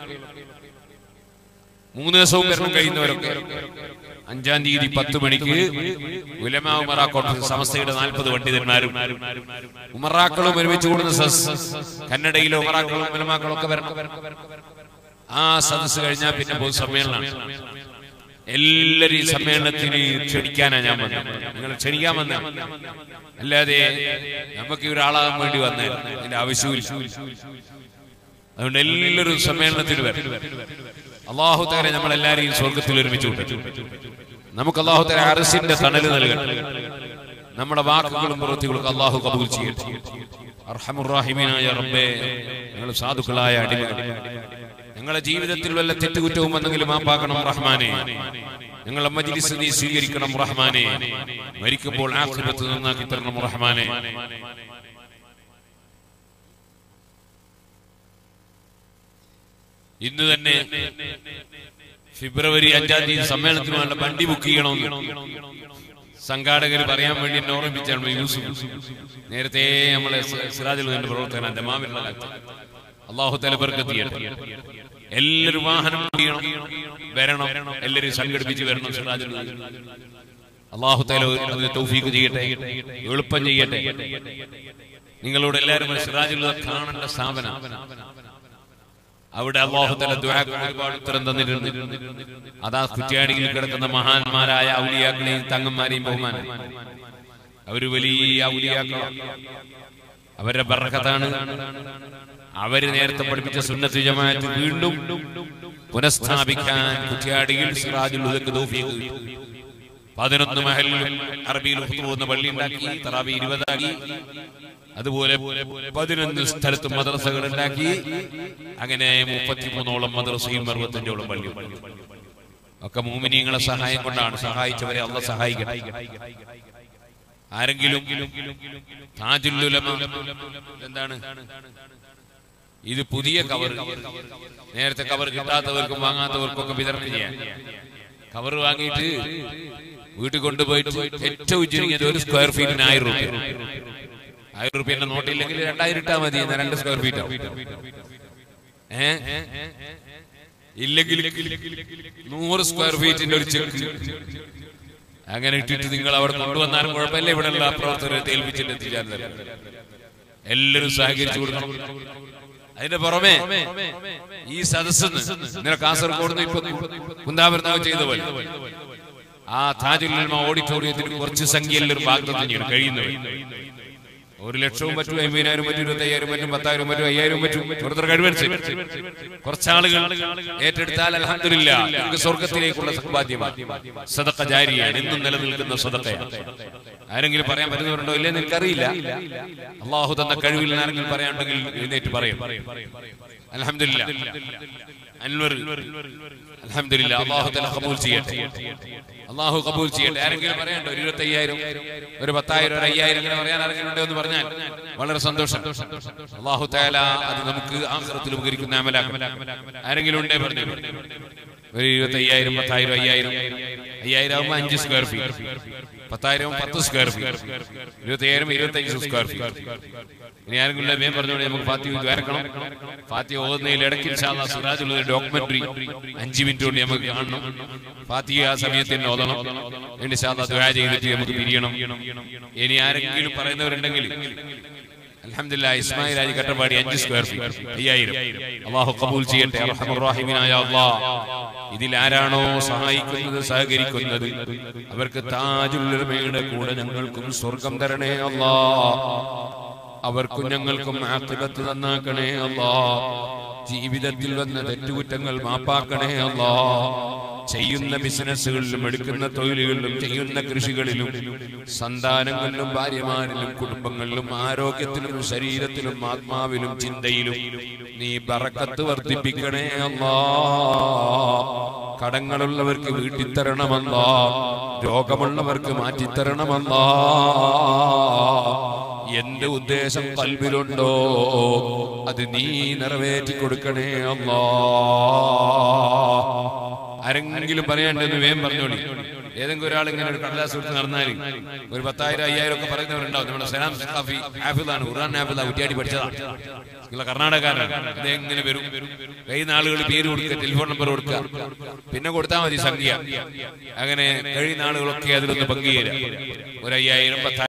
മൂന്ന് ദിവസവും വരണം കഴിയുന്നവരൊക്കെ അഞ്ചാം തീയതി പത്ത് മണിക്ക് ഉലമാ ഉമറ കോൺഫറൻസ് സമസ്തയുടെ നാൽപ്പത് പണ്ഡിതന്മാരും ഉമറാക്കളും ഒരുമിച്ച് കൂടുന്ന സദസ്സ് കന്നഡയിലെ ഉമറാക്കളും ഉലമാക്കളും ഒക്കെ വരണം ആ സദസ്സ് കഴിഞ്ഞാൽ പിന്നെ പൊതുസമ്മേളനമാണ് എല്ലാരും ഈ സമ്മേളനത്തിന് ക്ഷണിക്കാനാ ഞാൻ വന്നത് നിങ്ങൾ ക്ഷണിക്കാൻ വന്ന അല്ലാതെ നമുക്ക് ഒരാളാകാൻ വേണ്ടി വന്ന അതിന്റെ ആവശ്യമില്ല അതുകൊണ്ട് എല്ലാവരും സമ്മേളനത്തിന് വരും അള്ളാഹു താരെ നമ്മളെല്ലാരെയും സ്വർഗത്തിൽ ഒരുമിച്ച് വിട്ടു നമുക്ക് അള്ളാഹു താരെ അറസിന്റെ തണല് നൽകണം നമ്മുടെ വാക്കുകളും പ്രവൃത്തികളും അള്ളാഹു കബൂൽ ചെയ്യട്ടെ അർഹമുറാഹിമീനായ റബ്ബേ ഞങ്ങൾ സാധുക്കളായ അടിമകൾ ഞങ്ങളുടെ ജീവിതത്തിൽ വല്ല തെറ്റുകുറ്റവും വന്നെങ്കിലും മാപ്പാക്കണം റഹ്മാനെ ഞങ്ങളുടെ മജ്ലിസ് നീ സ്വീകരിക്കണം റഹ്മാനെ മരിക്കുമ്പോൾ ആഖിബത്ത് നന്നാക്കി തരണം റഹ്മാനെ ഇന്ന് തന്നെ ഫെബ്രുവരി അഞ്ചാം തീയതി സമ്മേളനത്തിന് വേണ്ട വണ്ടി ബുക്ക് ചെയ്യണമെന്ന് സംഘാടകർ പറയാൻ വേണ്ടി എന്നെ ഓർമ്മിച്ചാണ് യൂസുഫ് നേരത്തെ നമ്മളെ സിറാജുൽ ഹുദയുടെ പ്രവർത്തകൻ എന്റെ മാമിലുള്ള കാലത്ത് അള്ളാഹു തല ബർക്കത്ത് എല്ലാവരും വാഹനം ചെയ്യണം വരണം എല്ലാവരും സംഘടിപ്പിച്ച് വരണം സിറാജുൽ ഹുദ. അള്ളാഹു തല അതിന് തൗഫീഖ് ചെയ്യട്ടെ എളുപ്പം ചെയ്യട്ടെ നിങ്ങളോട് എല്ലാവരും സിറാജുൽ ഹുദ കാണേണ്ട സ്ഥാപനം അവിടെ അള്ളാഹുത്തല ഒരുപാട് ഉത്തരം തന്നിട്ടുണ്ട് അതാ കുറ്റ്യാടിയിൽ കിടക്കുന്ന മഹാന്മാരായ ഔലിയാക്കളെയും തങ്ങന്മാരെയും ബഹുമാനം അവര് വലിയ ഔലിയാക്കളാണ് അവരുടെ ബർക്കത്താണ് അവര് നേരത്തെ പഠിപ്പിച്ച സുന്നത്ത് ജമാഅത്ത് വീണ്ടും പുനഃസ്ഥാപിക്കാൻ കുറ്റ്യാടിയിൽ സിറാജുൽ ഹുദക്ക് തൗഫീഖ് കിട്ടി. പതിനൊന്ന് മഹലിലും അറബിയിൽ പോകുന്ന പള്ളി ഉണ്ടാക്കി തറാബി ഇരുപതാക്കി അതുപോലെ പതിനൊന്ന് സ്ഥലത്തും മദ്രസകൾ ഉണ്ടാക്കി അങ്ങനെ മുപ്പത്തിമൂന്നോളം മദ്രസയും അറുപത്തഞ്ചോളം പള്ളിയും ഒക്കെ മൂമിനിയങ്ങളെ സഹായം കൊണ്ടാണ് സഹായിച്ചവരെ അള്ള സഹായിക്കട്ടെ ആരെങ്കിലും താജുൽ ഉലമ എന്താണ് ഇത് പുതിയ കവർ നേരത്തെ കവർ കിട്ടാത്തവർക്കും വാങ്ങാത്തവർക്കും ഒക്കെ വിതരണം ചെയ്യാൻ കവർ വാങ്ങിയിട്ട് വീട്ടിൽ കൊണ്ടുപോയിട്ട് ഏറ്റവും ചുരുങ്ങിയത് ഒരു സ്ക്വയർ ഫീറ്റിന് ആയിരം റുപ്യ ആയിരം റുപ്യന്റെ നോട്ടില്ലെങ്കിൽ രണ്ടായിരം ഇട്ടാ മതി എന്നാ രണ്ട് സ്ക്വയർ ഫീറ്റ് ആവും ഏ ഇല്ലെങ്കിൽ നൂറ് സ്ക്വയർ ഫീറ്റിന്റെ ഒരു ചെക്ക് അങ്ങനെ ഇട്ടിട്ട് നിങ്ങൾ അവിടെ കൊണ്ടുവന്നാലും കുഴപ്പമില്ല ഇവിടെയുള്ള പ്രവർത്തകരെ ഏൽപ്പിച്ചിട്ട് എത്തിച്ചാൽ എല്ലാവരും സഹകരിച്ചു കൊടുക്കണം അതിന്റെ പുറമെ ഈ സദസ് ഇന്നലെ കാസർഗോഡ് നിന്ന് ഇപ്പൊ കുന്താപുരത്ത് ചെയ്ത പോലെ ആ താജുൽ ഉലമ ഓഡിറ്റോറിയത്തിൽ കുറച്ച് സംഖ്യയിൽ ഒരു ഭാഗത്ത് തന്നെയാണ് കഴിയുന്നത് ഒരു ലക്ഷവും പറ്റും അമ്പതിനായിരം പറ്റും ഇരുപത്തി അയ്യായിരം പറ്റും പത്തായിരം പറ്റും അയ്യായിരം പറ്റും ഓരോരുത്തർ കഴിവനുസരിച്ച് കുറച്ചാളുകൾ ഏറ്റെടുത്താൽ അലഹമില്ല നമുക്ക് സ്വർഗത്തിലേക്കുള്ള സമ്പാദ്യമാണ് സദക്ക ജാരിയാണ് എന്നും നിലനിൽക്കുന്ന സദക്കയാണ് ആരെങ്കിലും പറയാൻ പറ്റുന്നവരുണ്ടോ ഇല്ലേ എനിക്കറിയില്ല അള്ളാഹു തന്ന കഴിവിൽ നിന്ന് ആരെങ്കിലും പറയാനുണ്ടെങ്കിൽ എഴുന്നേറ്റ് പറയും അലഹമില്ല അൻവർ അലഹമില്ല അള്ളാഹു തല കബൂൽ ചെയ്യട്ടെ അള്ളാഹു കബൂൽ ചെയ്യട്ടെ ആരെങ്കിലും പറയാനുണ്ടോ ഒരു ഇരുപത്തി അയ്യായിരം ഒരു പത്തായിരം ഒരു അയ്യായിരം ഇങ്ങനെ പറയാൻ ആരെങ്കിലും ഉണ്ടോ എന്ന് പറഞ്ഞാൽ വളരെ സന്തോഷം അള്ളാഹു താല അത് നമുക്ക് ആഹ്റത്തിൽ ഉപകരിക്കുന്ന അമലാക്കും ആരെങ്കിലും ഉണ്ടേ പറഞ്ഞു ഒരു ഇരുപത്തി അയ്യായിരം പത്തായിരം അയ്യായിരം അയ്യായിരം ആകുമ്പോൾ അഞ്ച് സ്ക്വയർ ഫീറ്റ് പത്തായിരം പത്ത് സ്ക്വയർ ഫീറ്റ് ഇരുപത്തി അയ്യായിരം ഇരുപത്തി അഞ്ച് സ്ക്വയർ ഫീറ്റ് ഇനി ആരെങ്കിലും വേഗം പറഞ്ഞോളൂ നമുക്ക് ഫാത്തി വരക്കണം ഫാത്തി ഓതുന്നതിൽ ഇടയ്ക്ക് ഇൻഷാല്ലാ സിറാജുള്ള ഡോക്യുമെന്ററി അഞ്ച് മിനിറ്റ് കൊണ്ട് നമുക്ക് കാണണം ഫാത്തി ആ സമയത്ത് തന്നെ ഓതണം വേണ്ടി സാധാ ദുആ ചെയ്തിട്ട് നമുക്ക് പിരിയണം ഇനി ആരെങ്കിലും പറയുന്നവരുണ്ടെങ്കിൽ അൽഹംദുലില്ലാ ഇസ്മായിൽ ആജി കട്ടപ്പാടി അഞ്ച് സ്ക്വയർ ഫീറ്റ് അയ്യായിരം അള്ളാഹു കബൂൽ ചെയ്യട്ടെ അർഹമുറാഹിമീനായ അള്ളാഹ് ഇതിൽ ആരാണോ സഹായിക്കുന്നത് സഹകരിക്കുന്നത് അവർക്ക് താജുല്ലമയുടെ കൂടെ ഞങ്ങൾക്കും സ്വർഗം തരണേ അല്ലാ അവർക്കും ഞങ്ങൾക്കും ആത്തിബത്ത് നന്നാക്കണേ അല്ലാ ജീവിതത്തിൽ വന്ന തെറ്റുകുറ്റങ്ങൾ മാപ്പാക്കണേ അല്ലാ ചെയ്യുന്ന ബിസിനസ്സുകളിലും എടുക്കുന്ന തൊഴിലുകളിലും ചെയ്യുന്ന കൃഷികളിലും സന്താനങ്ങളിലും ഭാര്യമാരിലും കുടുംബങ്ങളിലും ആരോഗ്യത്തിലും ശരീരത്തിലും ആത്മാവിലും ചിന്തയിലും നീ ബറക്കത്ത് വർദ്ധിപ്പിക്കണേ അല്ലാ കടങ്ങളുള്ളവർക്ക് വീട്ടിത്തരണമല്ല രോഗമുള്ളവർക്ക് മാറ്റിത്തരണമല്ല എന്റെ ഉദ്ദേശം കൽവിലുണ്ടോ അത് നീ നിറവേറ്റി കൊടുക്കണേ അല്ലാ ആരെങ്കിലും പറയാണ്ടെന്ന് വേഗം പറഞ്ഞോളി ഏതെങ്കിലും ഒരാൾ ഇങ്ങനെ ഒരു കടലാസ് കൊടുത്ത് നടന്നാൽ ഒരു പത്തായിരം അയ്യായിരം ഒക്കെ പറയുന്നവരുണ്ടാവും നമ്മുടെ സലാം സഖാഫി ഹാഫിദാണ് ഖുർആൻ ഹാഫിദ കുറ്റിയാടി പഠിച്ചതാണ് നിങ്ങളെ കർണാടകക്കാരനാണ് ഇതെങ്ങനെ വരും കഴിയുന്ന ആളുകൾ പേര് കൊടുക്കുക ടെലിഫോൺ നമ്പർ കൊടുക്കുക പിന്നെ കൊടുത്താൽ മതി സംഖ്യ അങ്ങനെ കഴിയുന്ന ആളുകളൊക്കെ അതിലൊന്ന് പങ്കുചേരാം ഒരു അയ്യായിരം പത്തായിരം